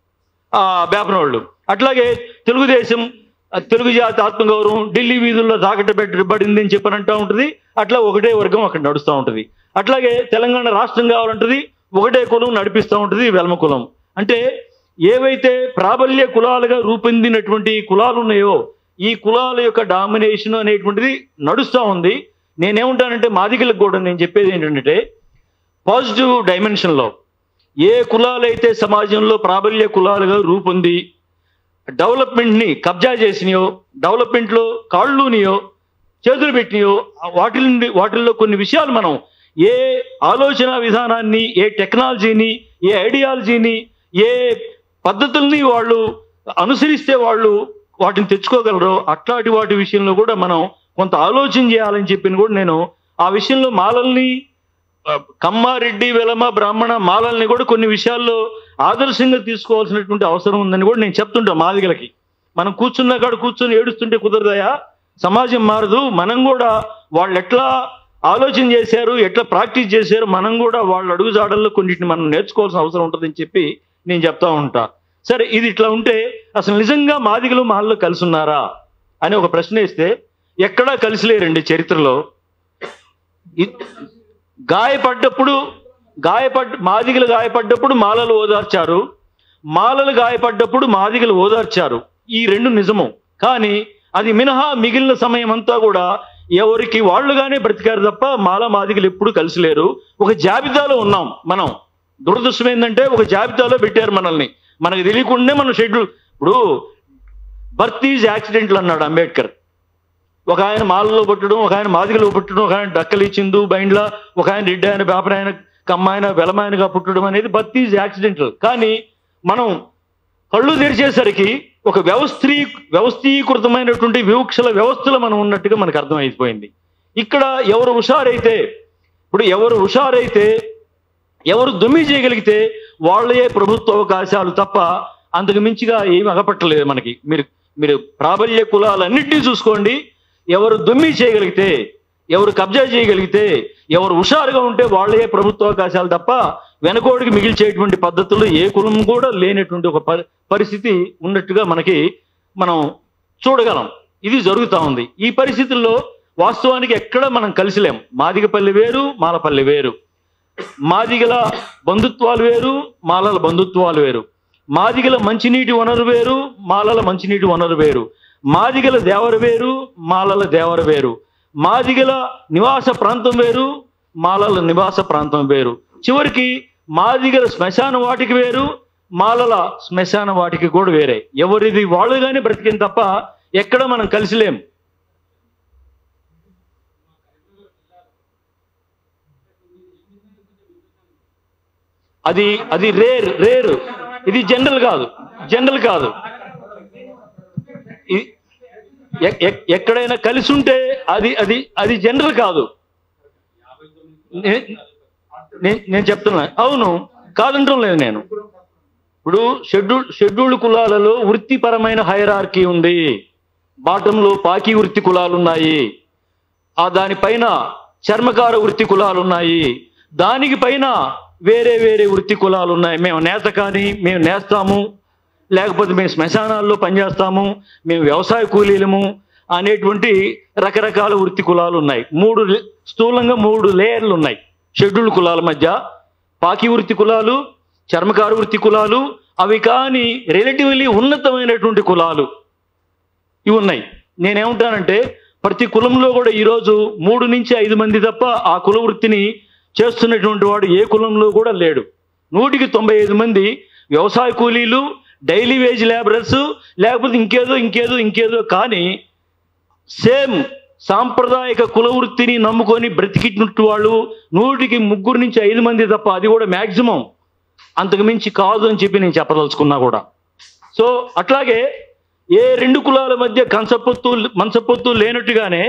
ఆ వేపనోళ్ళు అట్లాగే తెలుగుదేశం ఆ తెలుగు జాతి ఆత్మగౌరవం ఢిల్లీ వీధుల్లో తాకట్టు పెట్టబడింది అని చెప్పనంటా ఉంటుంది అట్లా ఒకటే వర్గం అక్కడ నడుస్తూ ఉంటుంది అట్లాగే తెలంగాణ రాష్ట్రం కావాలంటది ఒకటే కులం నడిపిస్తూ ఉంటుంది వెల్మ కులం అంటే ఏవైతే ప్రాబల్య కులాలుగా రూపొందినటువంటి కులాలు ఉన్నాయో ఈ కులాల యొక్క డామినేషన్ అనేటువంటిది నడుస్తూ ఉంది నేనేమంటానంటే మాదిగలకు కూడా నేను చెప్పేది ఏంటంటే పాజిటివ్ డైమెన్షన్లో ఏ కులాలైతే సమాజంలో ప్రాబల్య కులాలుగా రూపొంది డెవలప్మెంట్ని కబ్జా చేసినాయో డెవలప్మెంట్లో కాళ్ళునియో చేతులు పెట్టినాయో వాటి నుండి వాటిల్లో కొన్ని విషయాలు మనం ఏ ఆలోచన విధానాన్ని ఏ టెక్నాలజీని ఏ ఐడియాలజీని ఏ పద్ధతుల్ని వాళ్ళు అనుసరిస్తే వాళ్ళు వాటిని తెచ్చుకోగలరో అట్లాంటి వాటి విషయంలో కూడా మనం కొంత ఆలోచన చేయాలని చెప్పిన కూడా నేను ఆ విషయంలో మాలల్ని ఆ, కమ్మారెడ్డి వెలమ బ్రాహ్మణ మాలల్ని కూడా కొన్ని విషయాల్లో ఆదర్శంగా తీసుకోవాల్సినటువంటి అవసరం ఉందని కూడా నేను చెప్తుంటా మాదిగలకి మనం కూర్చున్న కాడ కూర్చొని ఏడుస్తుంటే కుదరదయా సమాజం మారదు మనం కూడా వాళ్ళు ఎట్లా ఆలోచన చేశారు ఎట్లా ప్రాక్టీస్ చేశారు మనం కూడా వాళ్ళ అడుగుజాడల్లో కొన్నిటిని మనం నేర్చుకోవాల్సిన అవసరం ఉంటుందని చెప్పి నేను చెప్తా ఉంటా సరే ఇది ఇట్లా ఉంటే అసలు నిజంగా మాదిగలు మాల్లో కలిసి ఉన్నారా అని ఒక ప్రశ్న వేస్తే ఎక్కడా కలిసి లేరండి చరిత్రలో ఇ- గాయపడ్డప్పుడు గాయపడ్ మాదిగలు గాయపడ్డప్పుడు మాలలు ఓదార్చారు మాలలు గాయపడ్డప్పుడు మాదిగలు ఓదార్చారు ఈ రెండు నిజము కానీ అది మినహా మిగిలిన సమయం అంతా కూడా ఎవరికి వాళ్ళుగానే బ్రతికారు తప్ప మాల మాదిగలు ఎప్పుడు కలిసి లేరు ఒక జాబితాలో ఉన్నాం మనం దురదృష్టం ఏంటంటే ఒక జాబితాలో పెట్టారు మనల్ని మనకు తెలియకుండానే మన షెడ్యూల్ ఇప్పుడు బర్త్ ఈజ్ యాక్సిడెంట్లు అన్నాడు అంబేద్కర్ ఒక ఆయన మాలలో పుట్టడం ఒక ఆయన మాదిగలో పుట్టడం ఒక ఆయన డక్కలి చిందు బైండ్ల ఒక ఆయన రెడ్డి ఆయన వేపన ఆయన కమ్మాయన వెలమాయనగా పుట్టడం అనేది బర్త్ ఈజ్ యాక్సిడెంటల్ కానీ మనం కళ్ళు తెరిచేసరికి ఒక వ్యవస్థీ వ్యవస్థీకృతమైనటువంటి వివక్షల వ్యవస్థలో మనం ఉన్నట్టుగా మనకు అర్థమైపోయింది ఇక్కడ ఎవరు హుషారైతే ఇప్పుడు ఎవరు హుషారైతే ఎవరు దుమ్మి చేయగలిగితే వాళ్ళే ప్రభుత్వ అవకాశాలు తప్ప అంతకు మించిగా ఏమి అగపట్టలేదు మనకి మీరు మీరు ప్రాబల్య కులాలన్నింటినీ చూసుకోండి ఎవరు దుమ్మి చేయగలిగితే ఎవరు కబ్జా చేయగలిగితే ఎవరు హుషారుగా ఉంటే వాళ్ళే ప్రభుత్వ అవకాశాలు తప్ప వెనకోడికి మిగిల్చేటువంటి పద్ధతులు ఏ కులం కూడా లేనటువంటి ఒక పరి- పరిస్థితి ఉన్నట్టుగా మనకి మనం చూడగలం ఇది జరుగుతూ ఉంది ఈ పరిస్థితుల్లో వాస్తవానికి ఎక్కడ మనం కలిసిలేం మాదిగపల్లి వేరు మాలపల్లి వేరు మాదిగల బంధుత్వాలు వేరు మాలల బంధుత్వాలు వేరు మాదిగల మంచినీటి వనరు వేరు మాలల మంచినీటి వనరు వేరు మాదిగల దేవర వేరు మాలల దేవర వేరు మాదిగల నివాస ప్రాంతం వేరు మాలల నివాస ప్రాంతం వేరు చివరికి మాదిగల శ్మశాన వాటికి వేరు మాలల శ్మశాన వాటికి కూడా వేరే ఎవరిది వాళ్ళుగానే బ్రతికిన తప్ప ఎక్కడ మనం కలిసిలేం అది అది రేర్ రేరు ఇది జనరల్ కాదు జనరల్ కాదు ఇది ఎ- ఎ- ఎక్కడైనా కలిసి ఉంటే అది అది అది జనరల్ కాదు నే- నే- నేను చెప్తున్నా అవును కాదంటం లేదు నేను ఇప్పుడు షెడ్యూల్ షెడ్యూల్డ్ కులాలలో వృత్తిపరమైన హైరార్కీ ఉంది బాటంలో పాకి వృత్తి కులాలు ఉన్నాయి ఆ దానిపైన చర్మకార వృత్తి కులాలు ఉన్నాయి దానికి పైన వేరే వేరే వృత్తి కులాలు ఉన్నాయి మేము నేత కానీ మేము నేస్తాము లేకపోతే మేము శ్మశానాల్లో పనిచేస్తాము మేము వ్యవసాయ కూలీలము అనేటువంటి రకరకాల వృత్తి కులాలు ఉన్నాయి మూడు లే- స్థూలంగా మూడు లేయర్లు ఉన్నాయి షెడ్యూల్ కులాల మధ్య పాకి వృత్తి కులాలు చర్మకారు వృత్తి కులాలు అవి కాని రిలేటివ్లీ ఉన్నతమైనటువంటి కులాలు ఇవి ఉన్నాయి నేనేమంటానంటే ప్రతి కులంలో కూడా ఈరోజు మూడు నుంచి ఐదు మంది తప్ప ఆ కుల వృత్తిని చేస్తున్నటువంటి వాడు ఏ కులంలో కూడా లేడు నూటికి తొంభై ఐదు మంది వ్యవసాయ కూలీలు డైలీ వేజ్ లేబరర్స్ లేకపోతే ఇంకేదో ఇంకేదో ఇంకేదో కానీ సేమ్ సాంప్రదాయక కుల వృత్తిని నమ్ముకొని బ్రతికినట్టు వాళ్ళు నూటికి ముగ్గురు నుంచి ఐదు మంది తప్ప అది కూడా మ్యాక్సిమం అంతకు మించి కాదు అని చెప్పి నేను చెప్పదలుచుకున్నా కూడా సో అట్లాగే ఏ రెండు కులాల మధ్య కంచపొత్తు మంచపొత్తు లేనట్టుగానే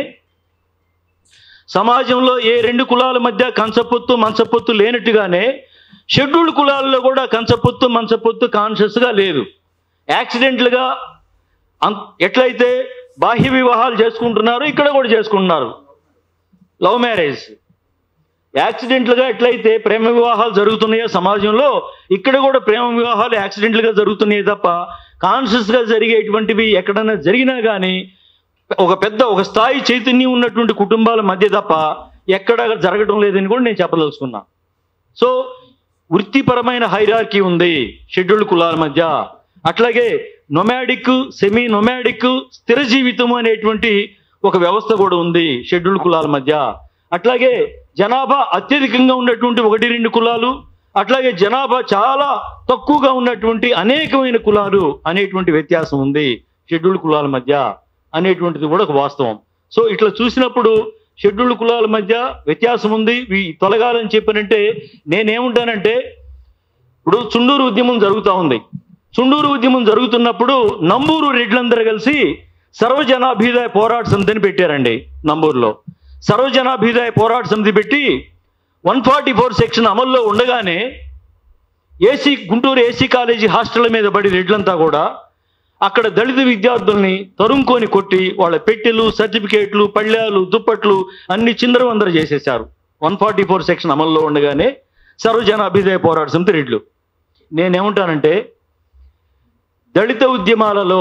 సమాజంలో ఏ రెండు కులాల మధ్య కంచపొత్తు మంచపొత్తు లేనట్టుగానే షెడ్యూల్డ్ కులాల్లో కూడా కంచపొత్తు మంచపొత్తు కాన్షియస్గా లేదు యాక్సిడెంట్లుగా అం- ఎట్లయితే బాహ్య వివాహాలు చేసుకుంటున్నారు ఇక్కడ కూడా చేసుకుంటున్నారు లవ్ మ్యారేజ్ యాక్సిడెంట్లుగా ఎట్లయితే ప్రేమ వివాహాలు జరుగుతున్నాయో సమాజంలో ఇక్కడ కూడా ప్రేమ వివాహాలు యాక్సిడెంట్లుగా జరుగుతున్నాయి తప్ప కాన్షియస్గా జరిగేటువంటివి ఎక్కడైనా జరిగినా కానీ ఒక పెద్ద ఒక స్థాయి చైతన్యం ఉన్నటువంటి కుటుంబాల మధ్య తప్ప ఎక్కడ జరగడం లేదని కూడా నేను చెప్పదలుచుకున్నా సో వృత్తిపరమైన హైరార్కీ ఉంది షెడ్యూల్డ్ కులాల మధ్య అట్లాగే నొమాడిక్ సెమీ నొమాడిక్ స్థిర జీవితం అనేటువంటి ఒక వ్యవస్థ కూడా ఉంది షెడ్యూల్డ్ కులాల మధ్య అట్లాగే జనాభా అత్యధికంగా ఉన్నటువంటి ఒకటి రెండు కులాలు అట్లాగే జనాభా చాలా తక్కువగా ఉన్నటువంటి అనేకమైన కులాలు అనేటువంటి వ్యత్యాసం ఉంది షెడ్యూల్డ్ కులాల మధ్య అనేటువంటిది కూడా ఒక వాస్తవం సో ఇట్లా చూసినప్పుడు షెడ్యూల్డ్ కులాల మధ్య వ్యత్యాసం ఉంది ఇవి తొలగాలని చెప్పానంటే నేనేముంటానంటే ఇప్పుడు చుండూరు ఉద్యమం జరుగుతూ ఉంది చుండూరు ఉద్యమం జరుగుతున్నప్పుడు నంబూరు రెడ్లందరూ కలిసి సర్వజనాభ్యుదయ పోరాట సమితిని పెట్టారండి నంబూరులో సర్వజనాభ్యుదయ పోరాట సమితి పెట్టి వన్ ఫార్టీ ఫోర్ సెక్షన్ అమల్లో ఉండగానే AC Guntur AC college hostel మీద పడి రెడ్లంతా కూడా అక్కడ దళిత విద్యార్థుల్ని తరుముకొని కొట్టి వాళ్ళ పెట్టెలు సర్టిఫికేట్లు పళ్ళాలు దుప్పట్లు అన్ని చిందరవందర చేసేశారు వన్ ఫార్టీ ఫోర్ సెక్షన్ అమల్లో ఉండగానే సర్వజన అభ్యుదయ పోరాట సమితి రెడ్లు నేనేమంటానంటే దళిత ఉద్యమాలలో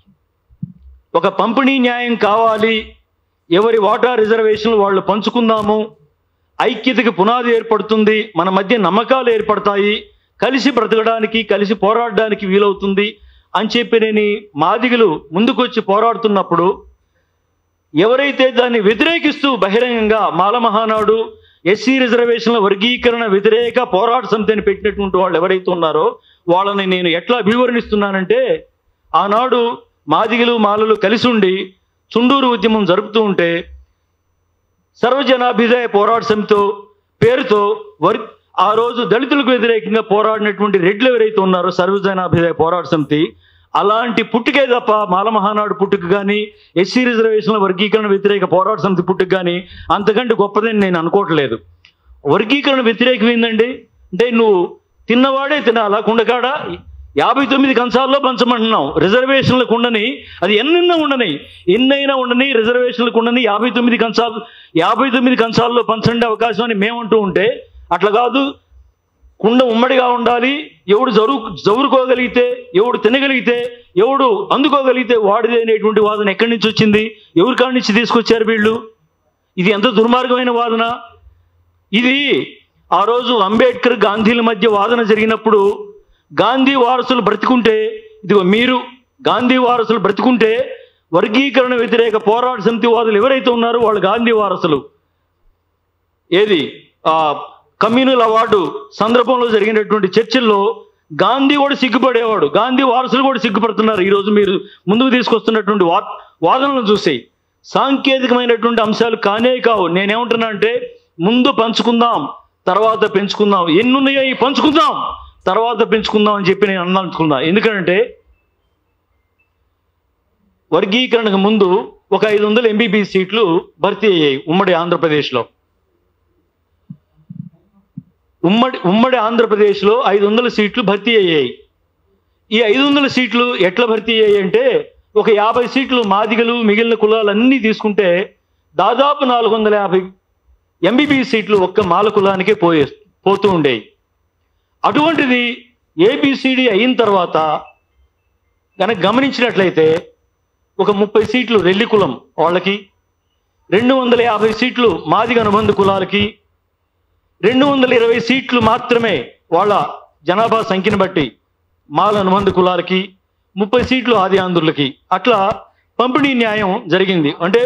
ఒక పంపిణీ న్యాయం కావాలి ఎవరి వాటా రిజర్వేషన్లు వాళ్ళు పంచుకుందాము ఐక్యతకి పునాది ఏర్పడుతుంది మన మధ్య నమ్మకాలు ఏర్పడతాయి కలిసి బ్రతకడానికి కలిసి పోరాడడానికి వీలవుతుంది అని చెప్పి నేను మాదిగలు ముందుకొచ్చి పోరాడుతున్నప్పుడు ఎవరైతే దాన్ని వ్యతిరేకిస్తూ బహిరంగంగా మాల మహానాడు ఎస్సీ రిజర్వేషన్ల వర్గీకరణ వ్యతిరేక పోరాట సమితిని పెట్టినటువంటి వాళ్ళు ఎవరైతే ఉన్నారో వాళ్ళని నేను ఎట్లా అభివర్ణిస్తున్నానంటే ఆనాడు మాదిగలు మాలలు కలిసి ఉండి చుండూరు ఉద్యమం జరుపుతూ ఉంటే సర్వజనాభ్యుదయ పోరాట సమితితో పేరుతో వర్ ఆ రోజు దళితులకు వ్యతిరేకంగా పోరాడినటువంటి రెడ్లు ఎవరైతే ఉన్నారో సర్వజనాభ్యుదయ పోరాట సమితి అలాంటి పుట్టుకే తప్ప మాల మహానాడు పుట్టుక కానీ ఎస్సీ రిజర్వేషన్ల వర్గీకరణ వ్యతిరేక పోరాట సమితి పుట్టుక కానీ అంతకంటే గొప్పదని నేను అనుకోవట్లేదు వర్గీకరణ వ్యతిరేకం ఏందండి అంటే నువ్వు తిన్నవాడే తినాలా కుండకాడ యాభై తొమ్మిది కంచాల్లో పంచమంటున్నాం రిజర్వేషన్లకు ఉండని అది ఎన్నైనా ఉండని ఎన్నైనా ఉండని రిజర్వేషన్లకు ఉండని యాభై తొమ్మిది కంచాలు యాభై తొమ్మిది కంచాల్లో పంచండి అవకాశం అని మేమంటూ ఉంటే అట్లా కాదు కుండ ఉమ్మడిగా ఉండాలి ఎవడు జరు జరుకోగలిగితే ఎవడు తినగలిగితే ఎవడు అందుకోగలిగితే వాడిదే అనేటువంటి వాదన ఎక్కడి నుంచి వచ్చింది ఎవరి కాడి నుంచి తీసుకొచ్చారు వీళ్ళు ఇది ఎంత దుర్మార్గమైన వాదన ఇది ఆ రోజు అంబేద్కర్ గాంధీల మధ్య వాదన జరిగినప్పుడు గాంధీ వారసులు బ్రతికుంటే ఇదిగో మీరు గాంధీ వారసులు బ్రతికుంటే వర్గీకరణ వ్యతిరేక పోరాట సమితి వాదులు ఎవరైతే ఉన్నారో వాళ్ళు గాంధీ వారసులు ఏది ఆ కమ్యూనల్ అవార్డు సందర్భంలో జరిగినటువంటి చర్చల్లో గాంధీ కూడా సిగ్గుపడేవాడు గాంధీ వారసులు కూడా సిగ్గుపడుతున్నారు ఈరోజు మీరు ముందుకు తీసుకొస్తున్నటువంటి వా వాదనలను చూసి సాంకేతికమైనటువంటి అంశాలు కానే కావు నేనేమంటున్నా అంటే ముందు పంచుకుందాం తర్వాత పెంచుకుందాం ఎన్ని ఉన్నాయో ఈ పంచుకుందాం తర్వాత పెంచుకుందాం అని చెప్పి నేను అన్నానుకున్నా ఎందుకంటే వర్గీకరణకు ముందు ఒక ఐదు వందల ఎంబీబీ సీట్లు భర్తీ అయ్యాయి ఉమ్మడి ఆంధ్రప్రదేశ్లో ఉమ్మడి ఉమ్మడి ఆంధ్రప్రదేశ్లో ఐదు వందల సీట్లు భర్తీ అయ్యాయి ఈ ఐదు వందల సీట్లు ఎట్లా భర్తీ అయ్యాయి అంటే ఒక యాభై సీట్లు మాదిగలు మిగిలిన కులాలన్నీ తీసుకుంటే దాదాపు నాలుగు వందల యాభై ఎంబీబీ సీట్లు ఒక్క మాల కులానికే పోయే పోతూ ఉండేవి అటువంటిది ఏబిసిడి అయిన తర్వాత కనుక గమనించినట్లయితే ఒక ముప్పై సీట్లు రెల్లి కులం వాళ్ళకి రెండు వందల యాభై సీట్లు మాదిగ అనుబంధ కులాలకి రెండు వందల ఇరవై సీట్లు మాత్రమే వాళ్ళ జనాభా సంఖ్యను బట్టి మాల అనుబంధ కులాలకి ముప్పై సీట్లు ఆది ఆంధ్రులకి అట్లా పంపిణీ న్యాయం జరిగింది అంటే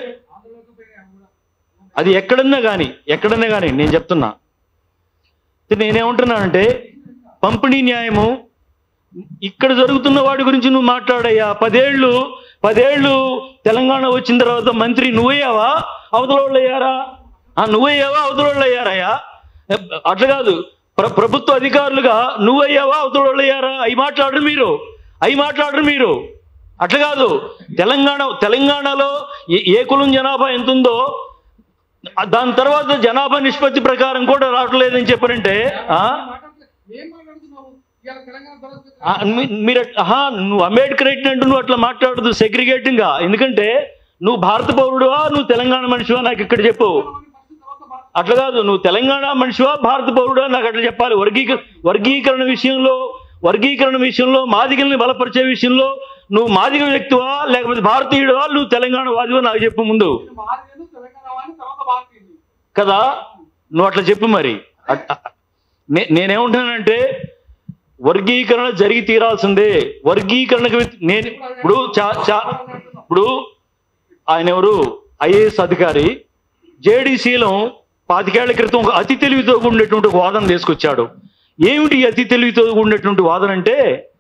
అది ఎక్కడన్నా కానీ ఎక్కడన్నా కానీ నేను చెప్తున్నా అయితే నేనేమంటున్నానంటే పంపిణీ న్యాయము ఇక్కడ జరుగుతున్న వాటి గురించి నువ్వు మాట్లాడయ్యా పదేళ్ళు పదేళ్ళు తెలంగాణ వచ్చిన తర్వాత మంత్రి నువ్వయ్యావా అవతల వాళ్ళు అయ్యారా ఆ, నువ్వయ్యావా అవతల వాళ్ళు అయ్యారయ్యా ఎ- అట్లా కాదు ప్ర ప్రభుత్వ అధికారులుగా నువ్వయ్యావా అవతల వాళ్ళు అయ్యారా అవి మాట్లాడరు మీరు అవి మాట్లాడరు మీరు అట్లా కాదు తెలంగాణ తెలంగాణలో ఏ- ఏ కులం జనాభా ఎంత ఉందో ఆ, దాని తర్వాత జనాభా నిష్పత్తి ప్రకారం కూడా రావట్లేదని చెప్పారంటే ఆ? ఏం మాట్లాడుతున్నావు ఇవాళ తెలంగాణ పరిస్థితి ఆ, మీ- మీరు అట్- ఆహా, నువ్వు అంబేద్కర్ అంటే నువ్వు అట్లా మాట్లాడదు సెగ్రిగేటింగ్ గా ఎందుకంటే నువ్వు భారత పౌరుడువా నువ్వు తెలంగాణ మనిషివా నాకు ఇక్కడ చెప్పు పరిస్థితి తర్వాత భారత అట్లా కాదు నువ్వు తెలంగాణ మనిషివా భారత పౌరుడా నాకు అట్లా చెప్పాలి వర్గీకరణ వర్గీకరణ విషయంలో వర్గీకరణ విషయంలో మాదిగల్ని బలపరిచే విషయంలో నువ్వు మాదిగ వ్యక్తివా లేకపోతే భారతీయుడువా నువ్వు తెలంగాణ వాదివా నాకు చెప్పు ముందు మాదిగను తెలంగాణ వాడిని తర్వాత భారతీయుని కదా నువ్వు అట్లా చెప్పు మరి అట్- నే- నేనేమంటున్నానంటే వర్గీకరణ జరిగి తీరాల్సిందే వర్గీకరణకు వ్యతి- నేను ఇప్పుడు చా చా ఇప్పుడు ఆయన ఎవరు ఐఏఎస్ అధికారి జేడీసీలో పాతికేళ్ల క్రితం ఒక అతి తెలివితో కూడినటువంటి ఒక వాదన తీసుకొచ్చాడు ఏమిటి ఈ అతి తెలివితో కూడినటువంటి వాదన అంటే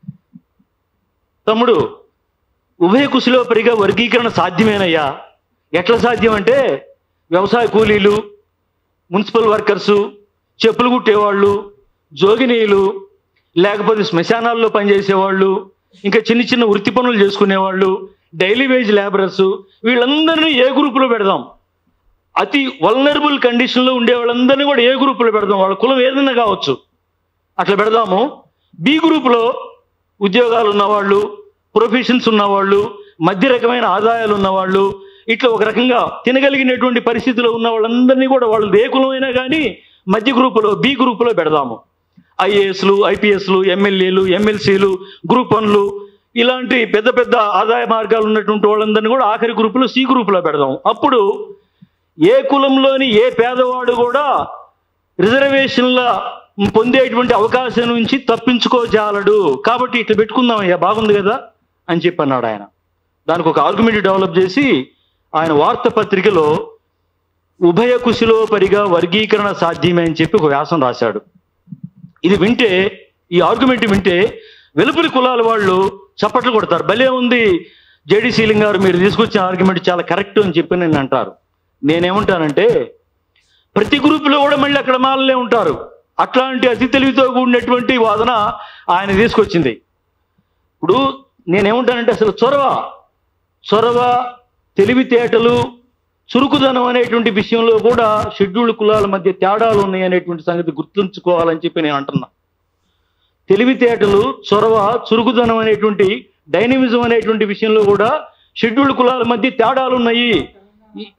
తమ్ముడు ఉభయ కుశలో పరిగా వర్గీకరణ సాధ్యమేనయ్యా ఎట్లా సాధ్యం అంటే వ్యవసాయ కూలీలు మున్సిపల్ వర్కర్సు చెప్పులు కుట్టేవాళ్ళు జోగినీయులు లేకపోతే శ్మశానాల్లో పనిచేసేవాళ్ళు ఇంకా చిన్న చిన్న వృత్తి పనులు చేసుకునేవాళ్ళు డైలీ వేజ్ లేబరర్స్ వీళ్ళందరినీ ఏ గ్రూపులో పెడదాం అతి వల్నరబుల్ కండిషన్లో ఉండే వాళ్ళందరినీ కూడా ఏ గ్రూపులో పెడదాం వాళ్ళ కులం ఏదైనా కావచ్చు అట్లా పెడదాము బి గ్రూపులో ఉద్యోగాలు ఉన్నవాళ్ళు ప్రొఫెషన్స్ ఉన్నవాళ్ళు మధ్య రకమైన ఆదాయాలు ఉన్నవాళ్ళు ఇట్లా ఒక రకంగా తినగలిగినటువంటి పరిస్థితిలో ఉన్న వాళ్ళందరినీ కూడా వాళ్ళు ఏ కులమైనా కానీ మధ్య గ్రూపులో బి గ్రూపులో పెడదాము ఐఏఎస్లు ఐపీఎస్లు ఎమ్మెల్యేలు ఎమ్మెల్సీలు గ్రూప్ వన్లు ఇలాంటి పెద్ద పెద్ద ఆదాయ మార్గాలు ఉన్నటువంటి వాళ్ళందరినీ కూడా ఆఖరి గ్రూపులో సి గ్రూపులో పెడదాం అప్పుడు ఏ కులంలోని ఏ పేదవాడు కూడా రిజర్వేషన్ల పొందేటువంటి అవకాశం నుంచి తప్పించుకోజాలడు కాబట్టి ఇట్లా పెట్టుకుందామయ్యా బాగుంది కదా అని చెప్పి అన్నాడు ఆయన దానికి ఒక ఆర్గ్యుమెంట్ డెవలప్ చేసి ఆయన వార్తాపత్రికలో ఉభయ కుశలో పరిగా వర్గీకరణ సాధ్యమే అని చెప్పి ఒక వ్యాసం రాశాడు ఇది వింటే ఈ ఆర్గ్యుమెంట్ వింటే వెలుపలి కులాల వాళ్ళు చప్పట్లు కొడతారు భలే ఉంది జేడి సీలింగ్ గారు మీరు తీసుకొచ్చిన ఆర్గ్యుమెంట్ చాలా కరెక్ట్ అని చెప్పి నేను అంటారు నేనేమంటానంటే ప్రతి గ్రూపులో కూడా మళ్ళీ అక్కడ మాలలే ఉంటారు అట్లాంటి అతి తెలివితో కూడినటువంటి వాదన ఆయన తీసుకొచ్చింది ఇప్పుడు నేనేమంటానంటే అసలు చొరవ చొరవ తెలివితేటలు చురుకుదనం అనేటువంటి విషయంలో కూడా షెడ్యూల్డ్ కులాల మధ్య తేడాలు ఉన్నాయి అనేటువంటి సంగతి గుర్తుంచుకోవాలని చెప్పి నేను అంటున్నా తెలివితేటలు చొరవ చురుకుదనం అనేటువంటి డైనమిజం అనేటువంటి విషయంలో కూడా షెడ్యూల్డ్ కులాల మధ్య తేడాలు ఉన్నాయి ఈ-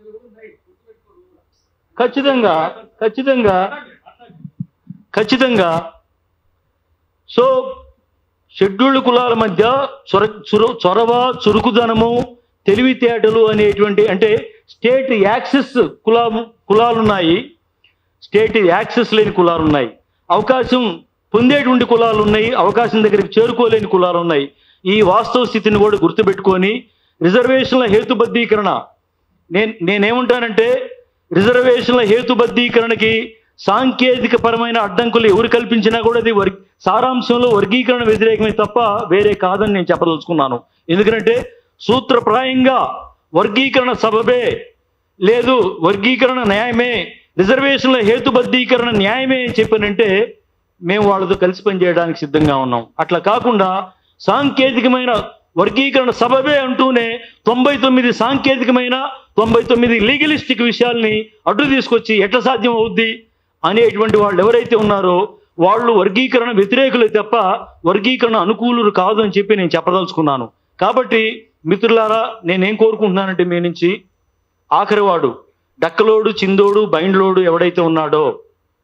ఖచ్చితంగా ఖచ్చితంగా ఖచ్చితంగా సో షెడ్యూల్డ్ కులాల మధ్య చొర చురు చొరవ చురుకుదనము తెలివితేటలు అనేటువంటి అంటే స్టేట్ యాక్సెస్ కులా కులాలు ఉన్నాయి స్టేట్ యాక్సెస్ లేని కులాలు ఉన్నాయి అవకాశం పొందేటువంటి కులాలు ఉన్నాయి అవకాశం దగ్గరికి చేరుకోలేని కులాలు ఉన్నాయి ఈ వాస్తవ స్థితిని కూడా గుర్తుపెట్టుకొని రిజర్వేషన్ల హేతుబద్ధీకరణ నేను నేనేమంటానంటే రిజర్వేషన్ల హేతుబద్ధీకరణకి సాంకేతిక పరమైన అడ్డంకులు ఎవరు కల్పించినా కూడా అది వర్ సారాంశంలో వర్గీకరణ వ్యతిరేకమే తప్ప వేరే కాదని నేను చెప్పదలుచుకున్నాను ఎందుకంటే సూత్రప్రాయంగా వర్గీకరణ సబబే లేదు వర్గీకరణ న్యాయమే రిజర్వేషన్ల హేతుబద్ధీకరణ న్యాయమే అని చెప్పానంటే మేము వాళ్ళతో కలిసి పనిచేయడానికి సిద్ధంగా ఉన్నాం అట్లా కాకుండా సాంకేతికమైన వర్గీకరణ సబబే అంటూనే తొంభై తొమ్మిది సాంకేతికమైన తొంభై తొమ్మిది లీగలిస్టిక్ విషయాల్ని అడ్డు తీసుకొచ్చి ఎట్లా సాధ్యం అవుద్ది అనేటువంటి వాళ్ళు ఎవరైతే ఉన్నారో వాళ్ళు వర్గీకరణ వ్యతిరేకులే తప్ప వర్గీకరణ అనుకూలులు కాదు అని చెప్పి నేను చెప్పదలుచుకున్నాను కాబట్టి మిత్రులారా నేనేం కోరుకుంటున్నానంటే మీ నుంచి ఆఖరివాడు డక్కలోడు చిందోడు బైండ్లోడు ఎవడైతే ఉన్నాడో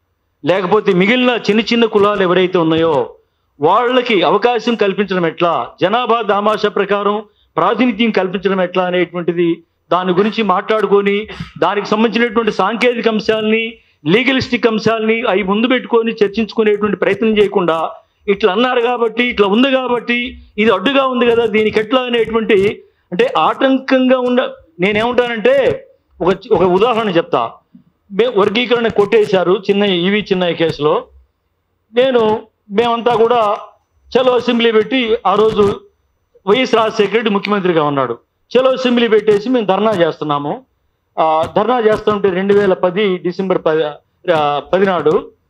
లేకపోతే మిగిలిన చిన్న చిన్న కులాలు ఎవరైతే ఉన్నాయో వాళ్ళకి అవకాశం కల్పించడం ఎట్లా జనాభా దామాషా ప్రకారం ప్రాతినిధ్యం కల్పించడం ఎట్లా అనేటువంటిది దాని గురించి మాట్లాడుకొని దానికి సంబంధించినటువంటి సాంకేతిక అంశాలని లీగలిస్టిక్ అంశాలని అవి ముందు పెట్టుకొని చర్చించుకునేటువంటి ప్రయత్నం చేయకుండా ఇట్లా అన్నారు కాబట్టి ఇట్లా ఉంది కాబట్టి ఇది అడ్డుగా ఉంది కదా దీనికి ఎట్లా అనేటువంటి అంటే ఆటంకంగా ఉన్న నేనేమంటానంటే ఒక ఒక ఉదాహరణ చెప్తా మే- వర్గీకరణ కొట్టేశారు చిన్న ఈవి చిన్నయ్య కేసులో నేను మేమంతా కూడా చలో అసెంబ్లీ పెట్టి ఆ రోజు వైఎస్ రాజశేఖర రెడ్డి ముఖ్యమంత్రిగా ఉన్నాడు చలో అసెంబ్లీ పెట్టేసి మేము ధర్నా చేస్తున్నాము ఆ, ధర్నా చేస్తుంటే రెండు వేల పది డిసెంబర్ పది ఆ, పది నాడు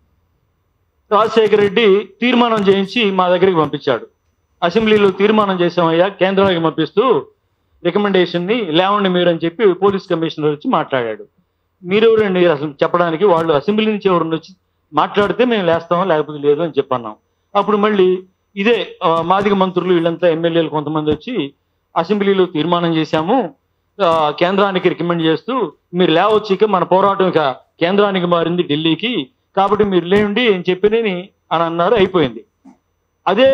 రాజశేఖర రెడ్డి తీర్మానం చేయించి మా దగ్గరికి పంపించాడు అసెంబ్లీలో తీర్మానం చేసామయ్యా కేంద్రానికి పంపిస్తూ రికమెండేషన్ని లేవండి మీరు అని చెప్పి పోలీస్ కమిషనర్ వచ్చి మాట్లాడాడు మీరెవరండి అసలు చెప్పడానికి వాళ్ళు అసెంబ్లీ నుంచి ఎవరు వచ్చి మాట్లాడితే మేము లేస్తాం లేకపోతే లేదు అని చెప్పన్నాం అప్పుడు మళ్ళీ ఇదే ఆ, మాదిగ మంత్రులు వీళ్ళంతా ఎమ్మెల్యేలు కొంతమంది వచ్చి అసెంబ్లీలో తీర్మానం చేశాము ఆ, కేంద్రానికి రికమెండ్ చేస్తూ మీరు లేవచ్చు ఇక మన పోరాటం ఇక కేంద్రానికి మారింది ఢిల్లీకి కాబట్టి మీరు లేండి అని చెప్పినని అని అన్నారు అయిపోయింది అదే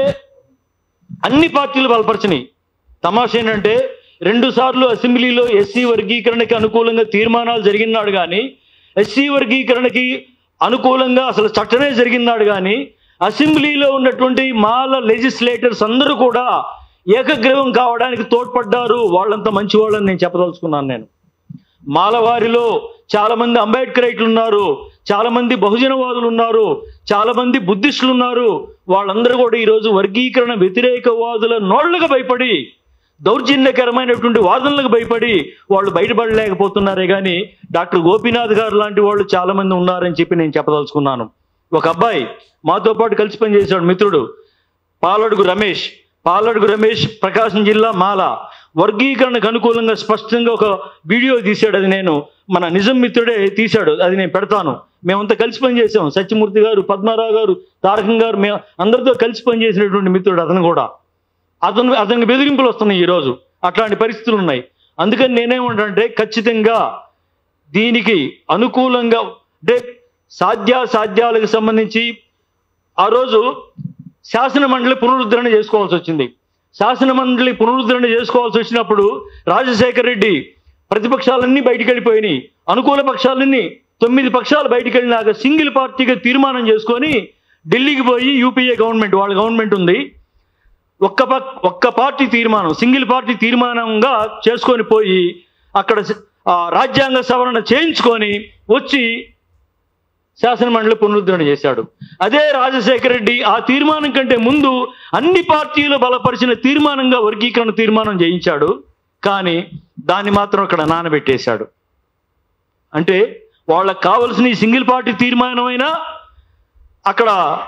అన్ని పార్టీలు బలపరచినాయి తమాషా ఏంటంటే రెండు సార్లు అసెంబ్లీలో ఎస్సీ వర్గీకరణకి అనుకూలంగా తీర్మానాలు జరిగినాడు కానీ ఎస్సీ వర్గీకరణకి అనుకూలంగా అసలు చట్టమే జరిగినాడు కానీ అసెంబ్లీలో ఉన్నటువంటి మాల లెజిస్లేటర్స్ అందరూ కూడా ఏకగ్రీవం కావడానికి తోడ్పడ్డారు వాళ్ళంతా మంచి వాళ్ళని నేను చెప్పదలుచుకున్నాను నేను మాలవారిలో చాలా మంది అంబేద్కరైట్లు ఉన్నారు చాలా మంది బహుజనవాదులు ఉన్నారు చాలా మంది బుద్ధిస్టులు ఉన్నారు వాళ్ళందరూ కూడా ఈరోజు వర్గీకరణ వ్యతిరేకవాదుల నోళ్లకు భయపడి దౌర్జన్యకరమైనటువంటి వాదనలకు భయపడి వాళ్ళు బయటపడలేకపోతున్నారే కానీ డాక్టర్ గోపీనాథ్ గారు లాంటి వాళ్ళు చాలా మంది ఉన్నారని చెప్పి నేను చెప్పదలుచుకున్నాను ఒక అబ్బాయి మాతో పాటు కలిసి పనిచేశాడు మిత్రుడు పాలడుగు రమేష్ పాలడుగు రమేష్ ప్రకాశం జిల్లా మాల వర్గీకరణకు అనుకూలంగా స్పష్టంగా ఒక వీడియో తీశాడు అది నేను మన నిజం మిత్రుడే తీశాడు అది నేను పెడతాను మేమంతా కలిసి పనిచేసాం సత్యమూర్తి గారు పద్మారావు గారు తారకం గారు మేము అందరితో కలిసి పనిచేసినటువంటి మిత్రుడు అతను కూడా అతను అతనికి బెదిరింపులు వస్తున్నాయి ఈరోజు అట్లాంటి పరిస్థితులు ఉన్నాయి అందుకని నేనేమంటానంటే ఖచ్చితంగా దీనికి అనుకూలంగా అంటే సాధ్యాసాధ్యాలకు సంబంధించి ఆ రోజు శాసన మండలి పునరుద్ధరణ చేసుకోవాల్సి వచ్చింది శాసన మండలి పునరుద్ధరణ చేసుకోవాల్సి వచ్చినప్పుడు రాజశేఖర రెడ్డి ప్రతిపక్షాలన్నీ బయటికి వెళ్ళిపోయినాయి అనుకూల పక్షాలన్నీ తొమ్మిది పక్షాలు బయటికి వెళ్ళినాక సింగిల్ పార్టీగా తీర్మానం చేసుకొని ఢిల్లీకి పోయి యూపీఏ గవర్నమెంట్ వాళ్ళ గవర్నమెంట్ ఉంది ఒక్క పక్ ఒక్క పార్టీ తీర్మానం సింగిల్ పార్టీ తీర్మానంగా చేసుకొని పోయి అక్కడ ఆ, రాజ్యాంగ సవరణ చేయించుకొని వచ్చి శాసనమండలి పునరుద్ధరణ చేశాడు అదే రాజశేఖర రెడ్డి ఆ తీర్మానం కంటే ముందు అన్ని పార్టీలు బలపరిచిన తీర్మానంగా వర్గీకరణ తీర్మానం చేయించాడు కానీ దాన్ని మాత్రం అక్కడ నానబెట్టేశాడు అంటే వాళ్ళకి కావలసిన ఈ సింగిల్ పార్టీ తీర్మానమైనా అక్కడ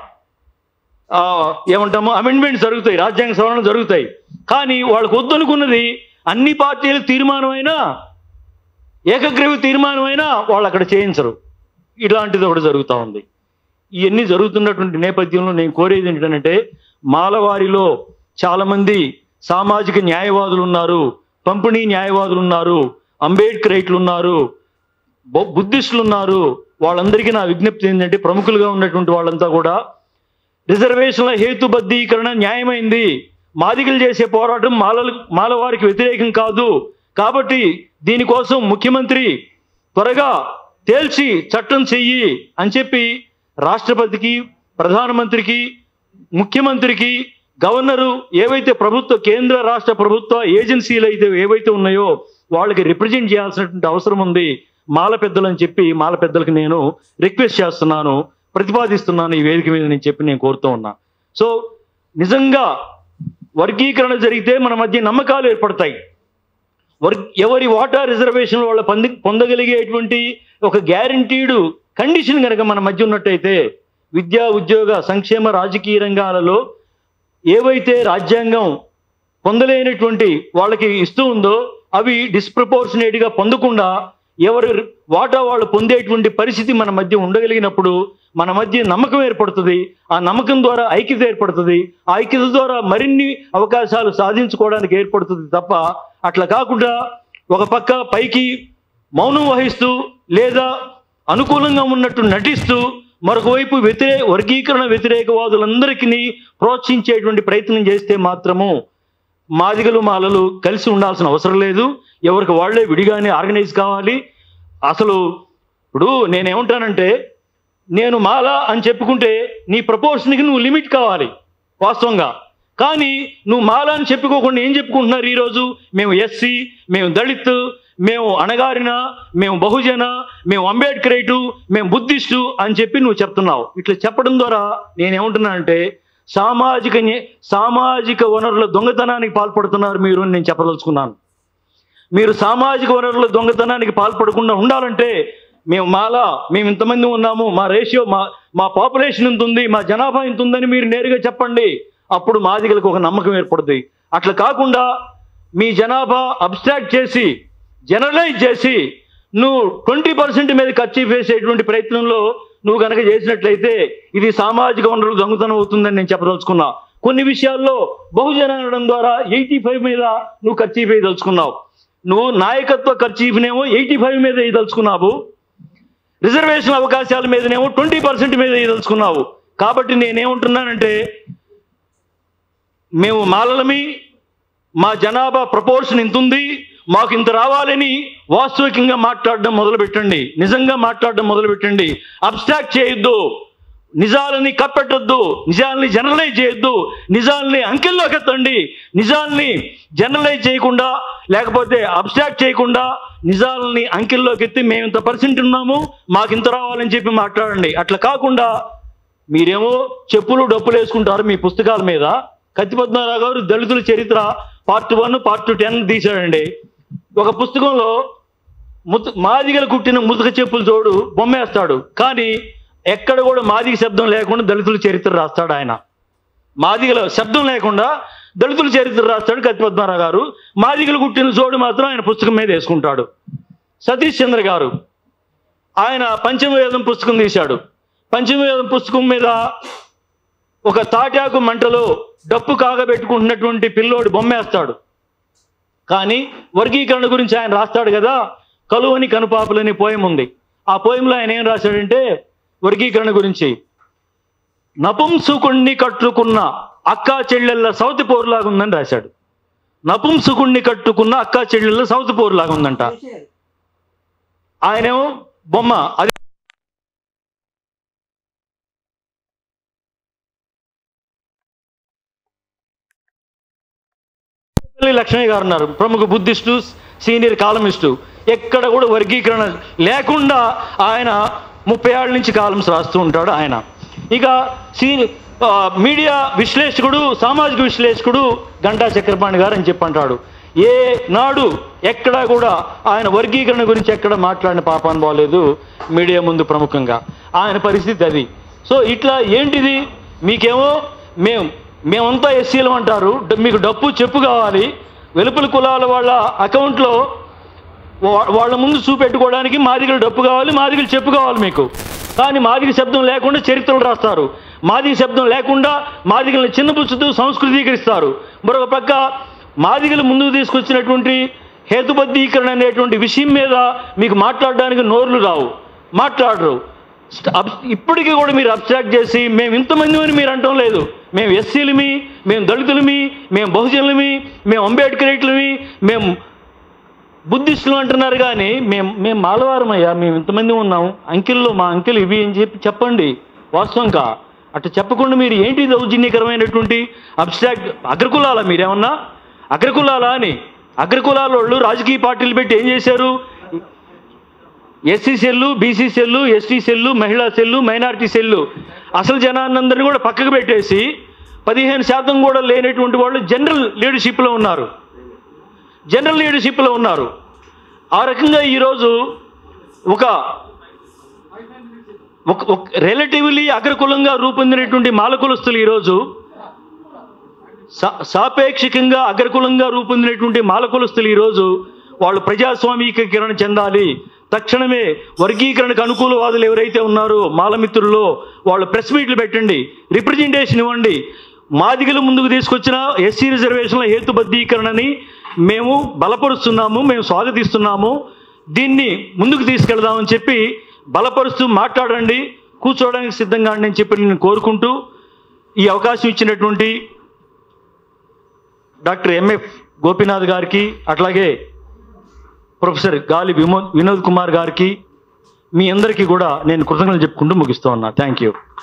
ఆ, ఏమంటాము అమెండ్మెంట్స్ జరుగుతాయి రాజ్యాంగ సవరణ జరుగుతాయి కానీ వాళ్ళకు వద్దనుకున్నది అన్ని పార్టీల తీర్మానమైనా ఏకగ్రీవ తీర్మానమైనా వాళ్ళు అక్కడ చేయించరు ఇలాంటిది ఒకటి జరుగుతూ ఉంది ఇవన్నీ జరుగుతున్నటువంటి నేపథ్యంలో నేను కోరేది ఏంటంటే మాలవారిలో చాలామంది సామాజిక న్యాయవాదులు ఉన్నారు పంపిణీ న్యాయవాదులు ఉన్నారు అంబేద్కరైట్లు ఉన్నారు బౌ- బుద్ధిస్టులు ఉన్నారు వాళ్ళందరికీ నా విజ్ఞప్తి ఏంటంటే ప్రముఖులుగా ఉన్నటువంటి వాళ్ళంతా కూడా రిజర్వేషన్ల హేతుబద్ధీకరణ న్యాయమైంది మాదిగలు చేసే పోరాటం మాలలు మాలవారికి వ్యతిరేకం కాదు కాబట్టి దీనికోసం ముఖ్యమంత్రి త్వరగా తేల్చి చట్టం చెయ్యి అని చెప్పి రాష్ట్రపతికి ప్రధానమంత్రికి ముఖ్యమంత్రికి గవర్నరు ఏవైతే ప్రభుత్వ కేంద్ర రాష్ట్ర ప్రభుత్వ ఏజెన్సీలు అయితే ఏవైతే ఉన్నాయో వాళ్ళకి రిప్రజెంట్ చేయాల్సినటువంటి అవసరం ఉంది మాల పెద్దలు అని చెప్పి మాల పెద్దలకు నేను రిక్వెస్ట్ చేస్తున్నాను ప్రతిపాదిస్తున్నాను ఈ వేదిక మీద నేను చెప్పి నేను కోరుతూ ఉన్నా సో నిజంగా వర్గీకరణ జరిగితే మన మధ్య నమ్మకాలు ఏర్పడతాయి వర్ ఎవరి వాటా రిజర్వేషన్ వాళ్ళ పొంది పొందగలిగేటువంటి ఒక గ్యారంటీడు కండిషన్ కనుక మన మధ్య ఉన్నట్టయితే విద్యా ఉద్యోగ సంక్షేమ రాజకీయ రంగాలలో ఏవైతే రాజ్యాంగం పొందలేనటువంటి వాళ్ళకి ఇస్తూ ఉందో అవి డిస్ప్రపోర్షనేట్గా పొందకుండా ఎవరు వాటా వాళ్ళు పొందేటువంటి పరిస్థితి మన మధ్య ఉండగలిగినప్పుడు మన మధ్య నమ్మకం ఏర్పడుతుంది ఆ నమ్మకం ద్వారా ఐక్యత ఏర్పడుతుంది ఆ ఐక్యత ద్వారా మరిన్ని అవకాశాలు సాధించుకోవడానికి ఏర్పడుతుంది తప్ప అట్లా కాకుండా ఒక పక్క పైకి మౌనం వహిస్తూ లేదా అనుకూలంగా ఉన్నట్టు నటిస్తూ మరొక వైపు వ్యతిరే వర్గీకరణ వ్యతిరేకవాదులందరికీ ప్రోత్సహించేటువంటి ప్రయత్నం చేస్తే మాత్రము మాదిగలు మాలలు కలిసి ఉండాల్సిన అవసరం లేదు ఎవరికి వాళ్ళే విడిగానే ఆర్గనైజ్ కావాలి అసలు ఇప్పుడు నేనేమంటానంటే నేను మాల అని చెప్పుకుంటే నీ ప్రపోర్షన్కి నువ్వు లిమిట్ కావాలి వాస్తవంగా కానీ నువ్వు మాల అని చెప్పుకోకుండా ఏం చెప్పుకుంటున్నారు ఈరోజు మేము ఎస్సీ మేము దళిత్ మేము అణగారిన మేము బహుజన మేము అంబేద్కరేటు మేము బుద్ధిస్టు అని చెప్పి నువ్వు చెప్తున్నావు ఇట్లా చెప్పడం ద్వారా నేనేమంటున్నానంటే సామాజిక న్యా- సామాజిక వనరుల దొంగతనానికి పాల్పడుతున్నారు మీరు అని నేను చెప్పదలుచుకున్నాను మీరు సామాజిక వనరుల దొంగతనానికి పాల్పడకుండా ఉండాలంటే మేము మాలా మేము ఇంతమంది ఉన్నాము మా రేషియో మా మా పాపులేషన్ ఇంత ఉంది మా జనాభా ఇంత ఉందని మీరు నేరుగా చెప్పండి అప్పుడు మాదిగలకు ఒక నమ్మకం ఏర్పడుతుంది అట్లా కాకుండా మీ జనాభా అబ్స్ట్రాక్ట్ చేసి జనరలైజ్ చేసి నువ్వు ట్వంటీ పర్సెంట్ మీద ఖర్చు వేసేటువంటి ప్రయత్నంలో నువ్వు కనుక చేసినట్లయితే ఇది సామాజిక వనరులు దొంగతనం అవుతుందని నేను చెప్పదలుచుకున్నా కొన్ని విషయాల్లో బహుజన అనడం ద్వారా ఎయిటీ ఫైవ్ మీద నువ్వు ఖర్చు వేయదలుచుకున్నావు నువ్వు నాయకత్వ ఖర్చీఫ్నేమో ఎయిటీ ఫైవ్ మీద వేయదలుచుకున్నావు రిజర్వేషన్ అవకాశాల మీదనేమో ట్వంటీ పర్సెంట్ మీద వేయదలుచుకున్నావు కాబట్టి నేనేమంటున్నానంటే మేము మాలలమి మా జనాభా ప్రపోర్షన్ ఇంత ఉంది మాకు ఇంత రావాలని వాస్తవికంగా మాట్లాడడం మొదలు పెట్టండి నిజంగా మాట్లాడడం మొదలు పెట్టండి అబ్స్ట్రాక్ట్ చేయొద్దు నిజాలని కప్పెట్టొద్దు నిజాలని జనరలైజ్ చేయొద్దు నిజాలని అంకెల్లోకి ఎత్తండి నిజాల్ని జనరలైజ్ చేయకుండా లేకపోతే అబ్స్ట్రాక్ట్ చేయకుండా నిజాలని అంకెల్లోకి ఎత్తి మేము ఇంత పర్సెంట్ ఉన్నాము మాకు ఇంత రావాలని చెప్పి మాట్లాడండి అట్లా కాకుండా మీరేమో చెప్పులు డప్పులు వేసుకుంటారు మీ పుస్తకాల మీద కత్తి పద్మనారావు గారు దళితుల చరిత్ర పార్ట్ వన్ పార్ట్ టెన్ తీశాడండి ఒక పుస్తకంలో ముత మాదిగలు కుట్టిన ముతక చెప్పులు చోడు బొమ్మేస్తాడు కానీ ఎక్కడ కూడా మాదిగ శబ్దం లేకుండా దళితుల చరిత్ర రాస్తాడు ఆయన మాదిగల శబ్దం లేకుండా దళితుల చరిత్ర రాస్తాడు కత్తి పద్మారావు గారు మాదిగలు కుట్టిన చోడు మాత్రం ఆయన పుస్తకం మీద వేసుకుంటాడు సతీష్ చంద్ర గారు ఆయన పంచమవేదం పుస్తకం తీశాడు పంచమవేదం పుస్తకం మీద ఒక తాటాకు మంటలో డప్పు కాగబెట్టుకుంటున్నటువంటి పిల్లోడు బొమ్మేస్తాడు కానీ వర్గీకరణ గురించి ఆయన రాస్తాడు కదా కలువని కనుపాపులని పోయం ఉంది ఆ పోయంలో ఆయన ఏం రాశాడంటే వర్గీకరణ గురించి నపుంసుకుణ్ణి కట్టుకున్న అక్కా చెల్లెళ్ళ సౌతి పోరులాగా ఉందని రాశాడు నపుంసుకుణ్ణి కట్టుకున్న అక్కా చెల్లెళ్ళ సౌతి పోరులాగా ఉందంట ఆయనేమో బొమ్మ అది పల్లి లక్ష్మయ్య గారు ఉన్నారు ప్రముఖ బుద్ధిస్టు సీనియర్ కాలమిస్టు ఎక్కడ కూడా వర్గీకరణ లేకుండా ఆయన ముప్పై ఏళ్ళ నుంచి కాలమ్స్ రాస్తూ ఉంటాడు ఆయన ఇక సీని ఆ, మీడియా విశ్లేషకుడు సామాజిక విశ్లేషకుడు గంటా చక్రపాణి గారు అని చెప్పి అంటాడు ఏ నాడు ఎక్కడా కూడా ఆయన వర్గీకరణ గురించి ఎక్కడ మాట్లాడిన పాపాన్ని బాగలేదు మీడియా ముందు ప్రముఖంగా ఆయన పరిస్థితి అది సో ఇట్లా ఏంటిది మీకేమో మేము మేమంతా ఎస్సీలం అంటారు డ- మీకు డప్పు చెప్పు కావాలి వెలుపల కులాల వాళ్ళ అకౌంట్లో వా- వాళ్ళ ముందు చూపెట్టుకోవడానికి మాదిగలు డప్పు కావాలి మాదిగలు చెప్పు కావాలి మీకు కానీ మాదిగ శబ్దం లేకుండా చరిత్రలు రాస్తారు మాదిగ శబ్దం లేకుండా మాదిగలను చిన్నపుచ్చుతూ సంస్కృతీకరిస్తారు మరొక పక్క మాదిగలు ముందుకు తీసుకొచ్చినటువంటి హేతుబద్ధీకరణ అనేటువంటి విషయం మీద మీకు మాట్లాడడానికి నోర్లు రావు మాట్లాడరు స్ట్- అబ్- ఇప్పటికీ కూడా మీరు అబ్స్ట్రాక్ట్ చేసి మేము ఇంతమంది అని మీరు అంటం లేదు మేము ఎస్సీలమి మేము దళితులమి మేము బహుజనులమి మేము అంబేద్కరేట్లమి మేము బుద్ధిస్టులు అంటున్నారు కానీ మేము మేము మాలవారమయ్యా మేము ఇంతమంది ఉన్నాం అంకెల్లో మా అంకెలు ఇవి అని చెప్పి చెప్పండి వాస్తవంగా అట్లా చెప్పకుండా మీరు ఏంటి దౌర్జన్యకరమైనటువంటి అబ్స్ట్రాక్ట్ అగ్రకులాల మీరేమన్నా అగ్రకులాలా అని అగ్రకులాల వాళ్ళు రాజకీయ పార్టీలు పెట్టి ఏం చేశారు SC cell BC cell ST cell మహిళా సెల్లు మైనారిటీ సెల్లు అసలు జనాన్నందరినీ కూడా పక్కకు పెట్టేసి పదిహేను శాతం కూడా లేనటువంటి వాళ్ళు జనరల్ లీడర్షిప్లో ఉన్నారు జనరల్ లీడర్షిప్లో ఉన్నారు ఆ రకంగా ఈరోజు ఒక ఒక రిలేటివ్లీ అగ్రకులంగా రూపొందినటువంటి మాలకులస్తులు ఈరోజు సా- సాపేక్షికంగా అగ్రకులంగా రూపొందినటువంటి మాలకులస్తులు ఈరోజు వాళ్ళు ప్రజాస్వామీకరణ చెందాలి తక్షణమే వర్గీకరణకు అనుకూలవాదులు ఎవరైతే ఉన్నారో మాలమిత్రుల్లో వాళ్ళు ప్రెస్ మీట్లు పెట్టండి రిప్రజెంటేషన్ ఇవ్వండి మాదిగలు ముందుకు తీసుకొచ్చిన ఎస్సీ రిజర్వేషన్ల హేతుబద్ధీకరణని మేము బలపరుస్తున్నాము మేము స్వాగతిస్తున్నాము దీన్ని ముందుకు తీసుకెళ్దామని చెప్పి బలపరుస్తూ మాట్లాడండి కూర్చోవడానికి సిద్ధంగా ఉండి అని చెప్పి నేను కోరుకుంటూ ఈ అవకాశం ఇచ్చినటువంటి డాక్టర్ ఎంఎఫ్ గోపీనాథ్ గారికి అట్లాగే ప్రొఫెసర్ గాలి విమో వినోద్ కుమార్ గారికి మీ అందరికీ కూడా నేను కృతజ్ఞతలు చెప్పుకుంటూ ముగిస్తూ ఉన్నా థ్యాంక్ యూ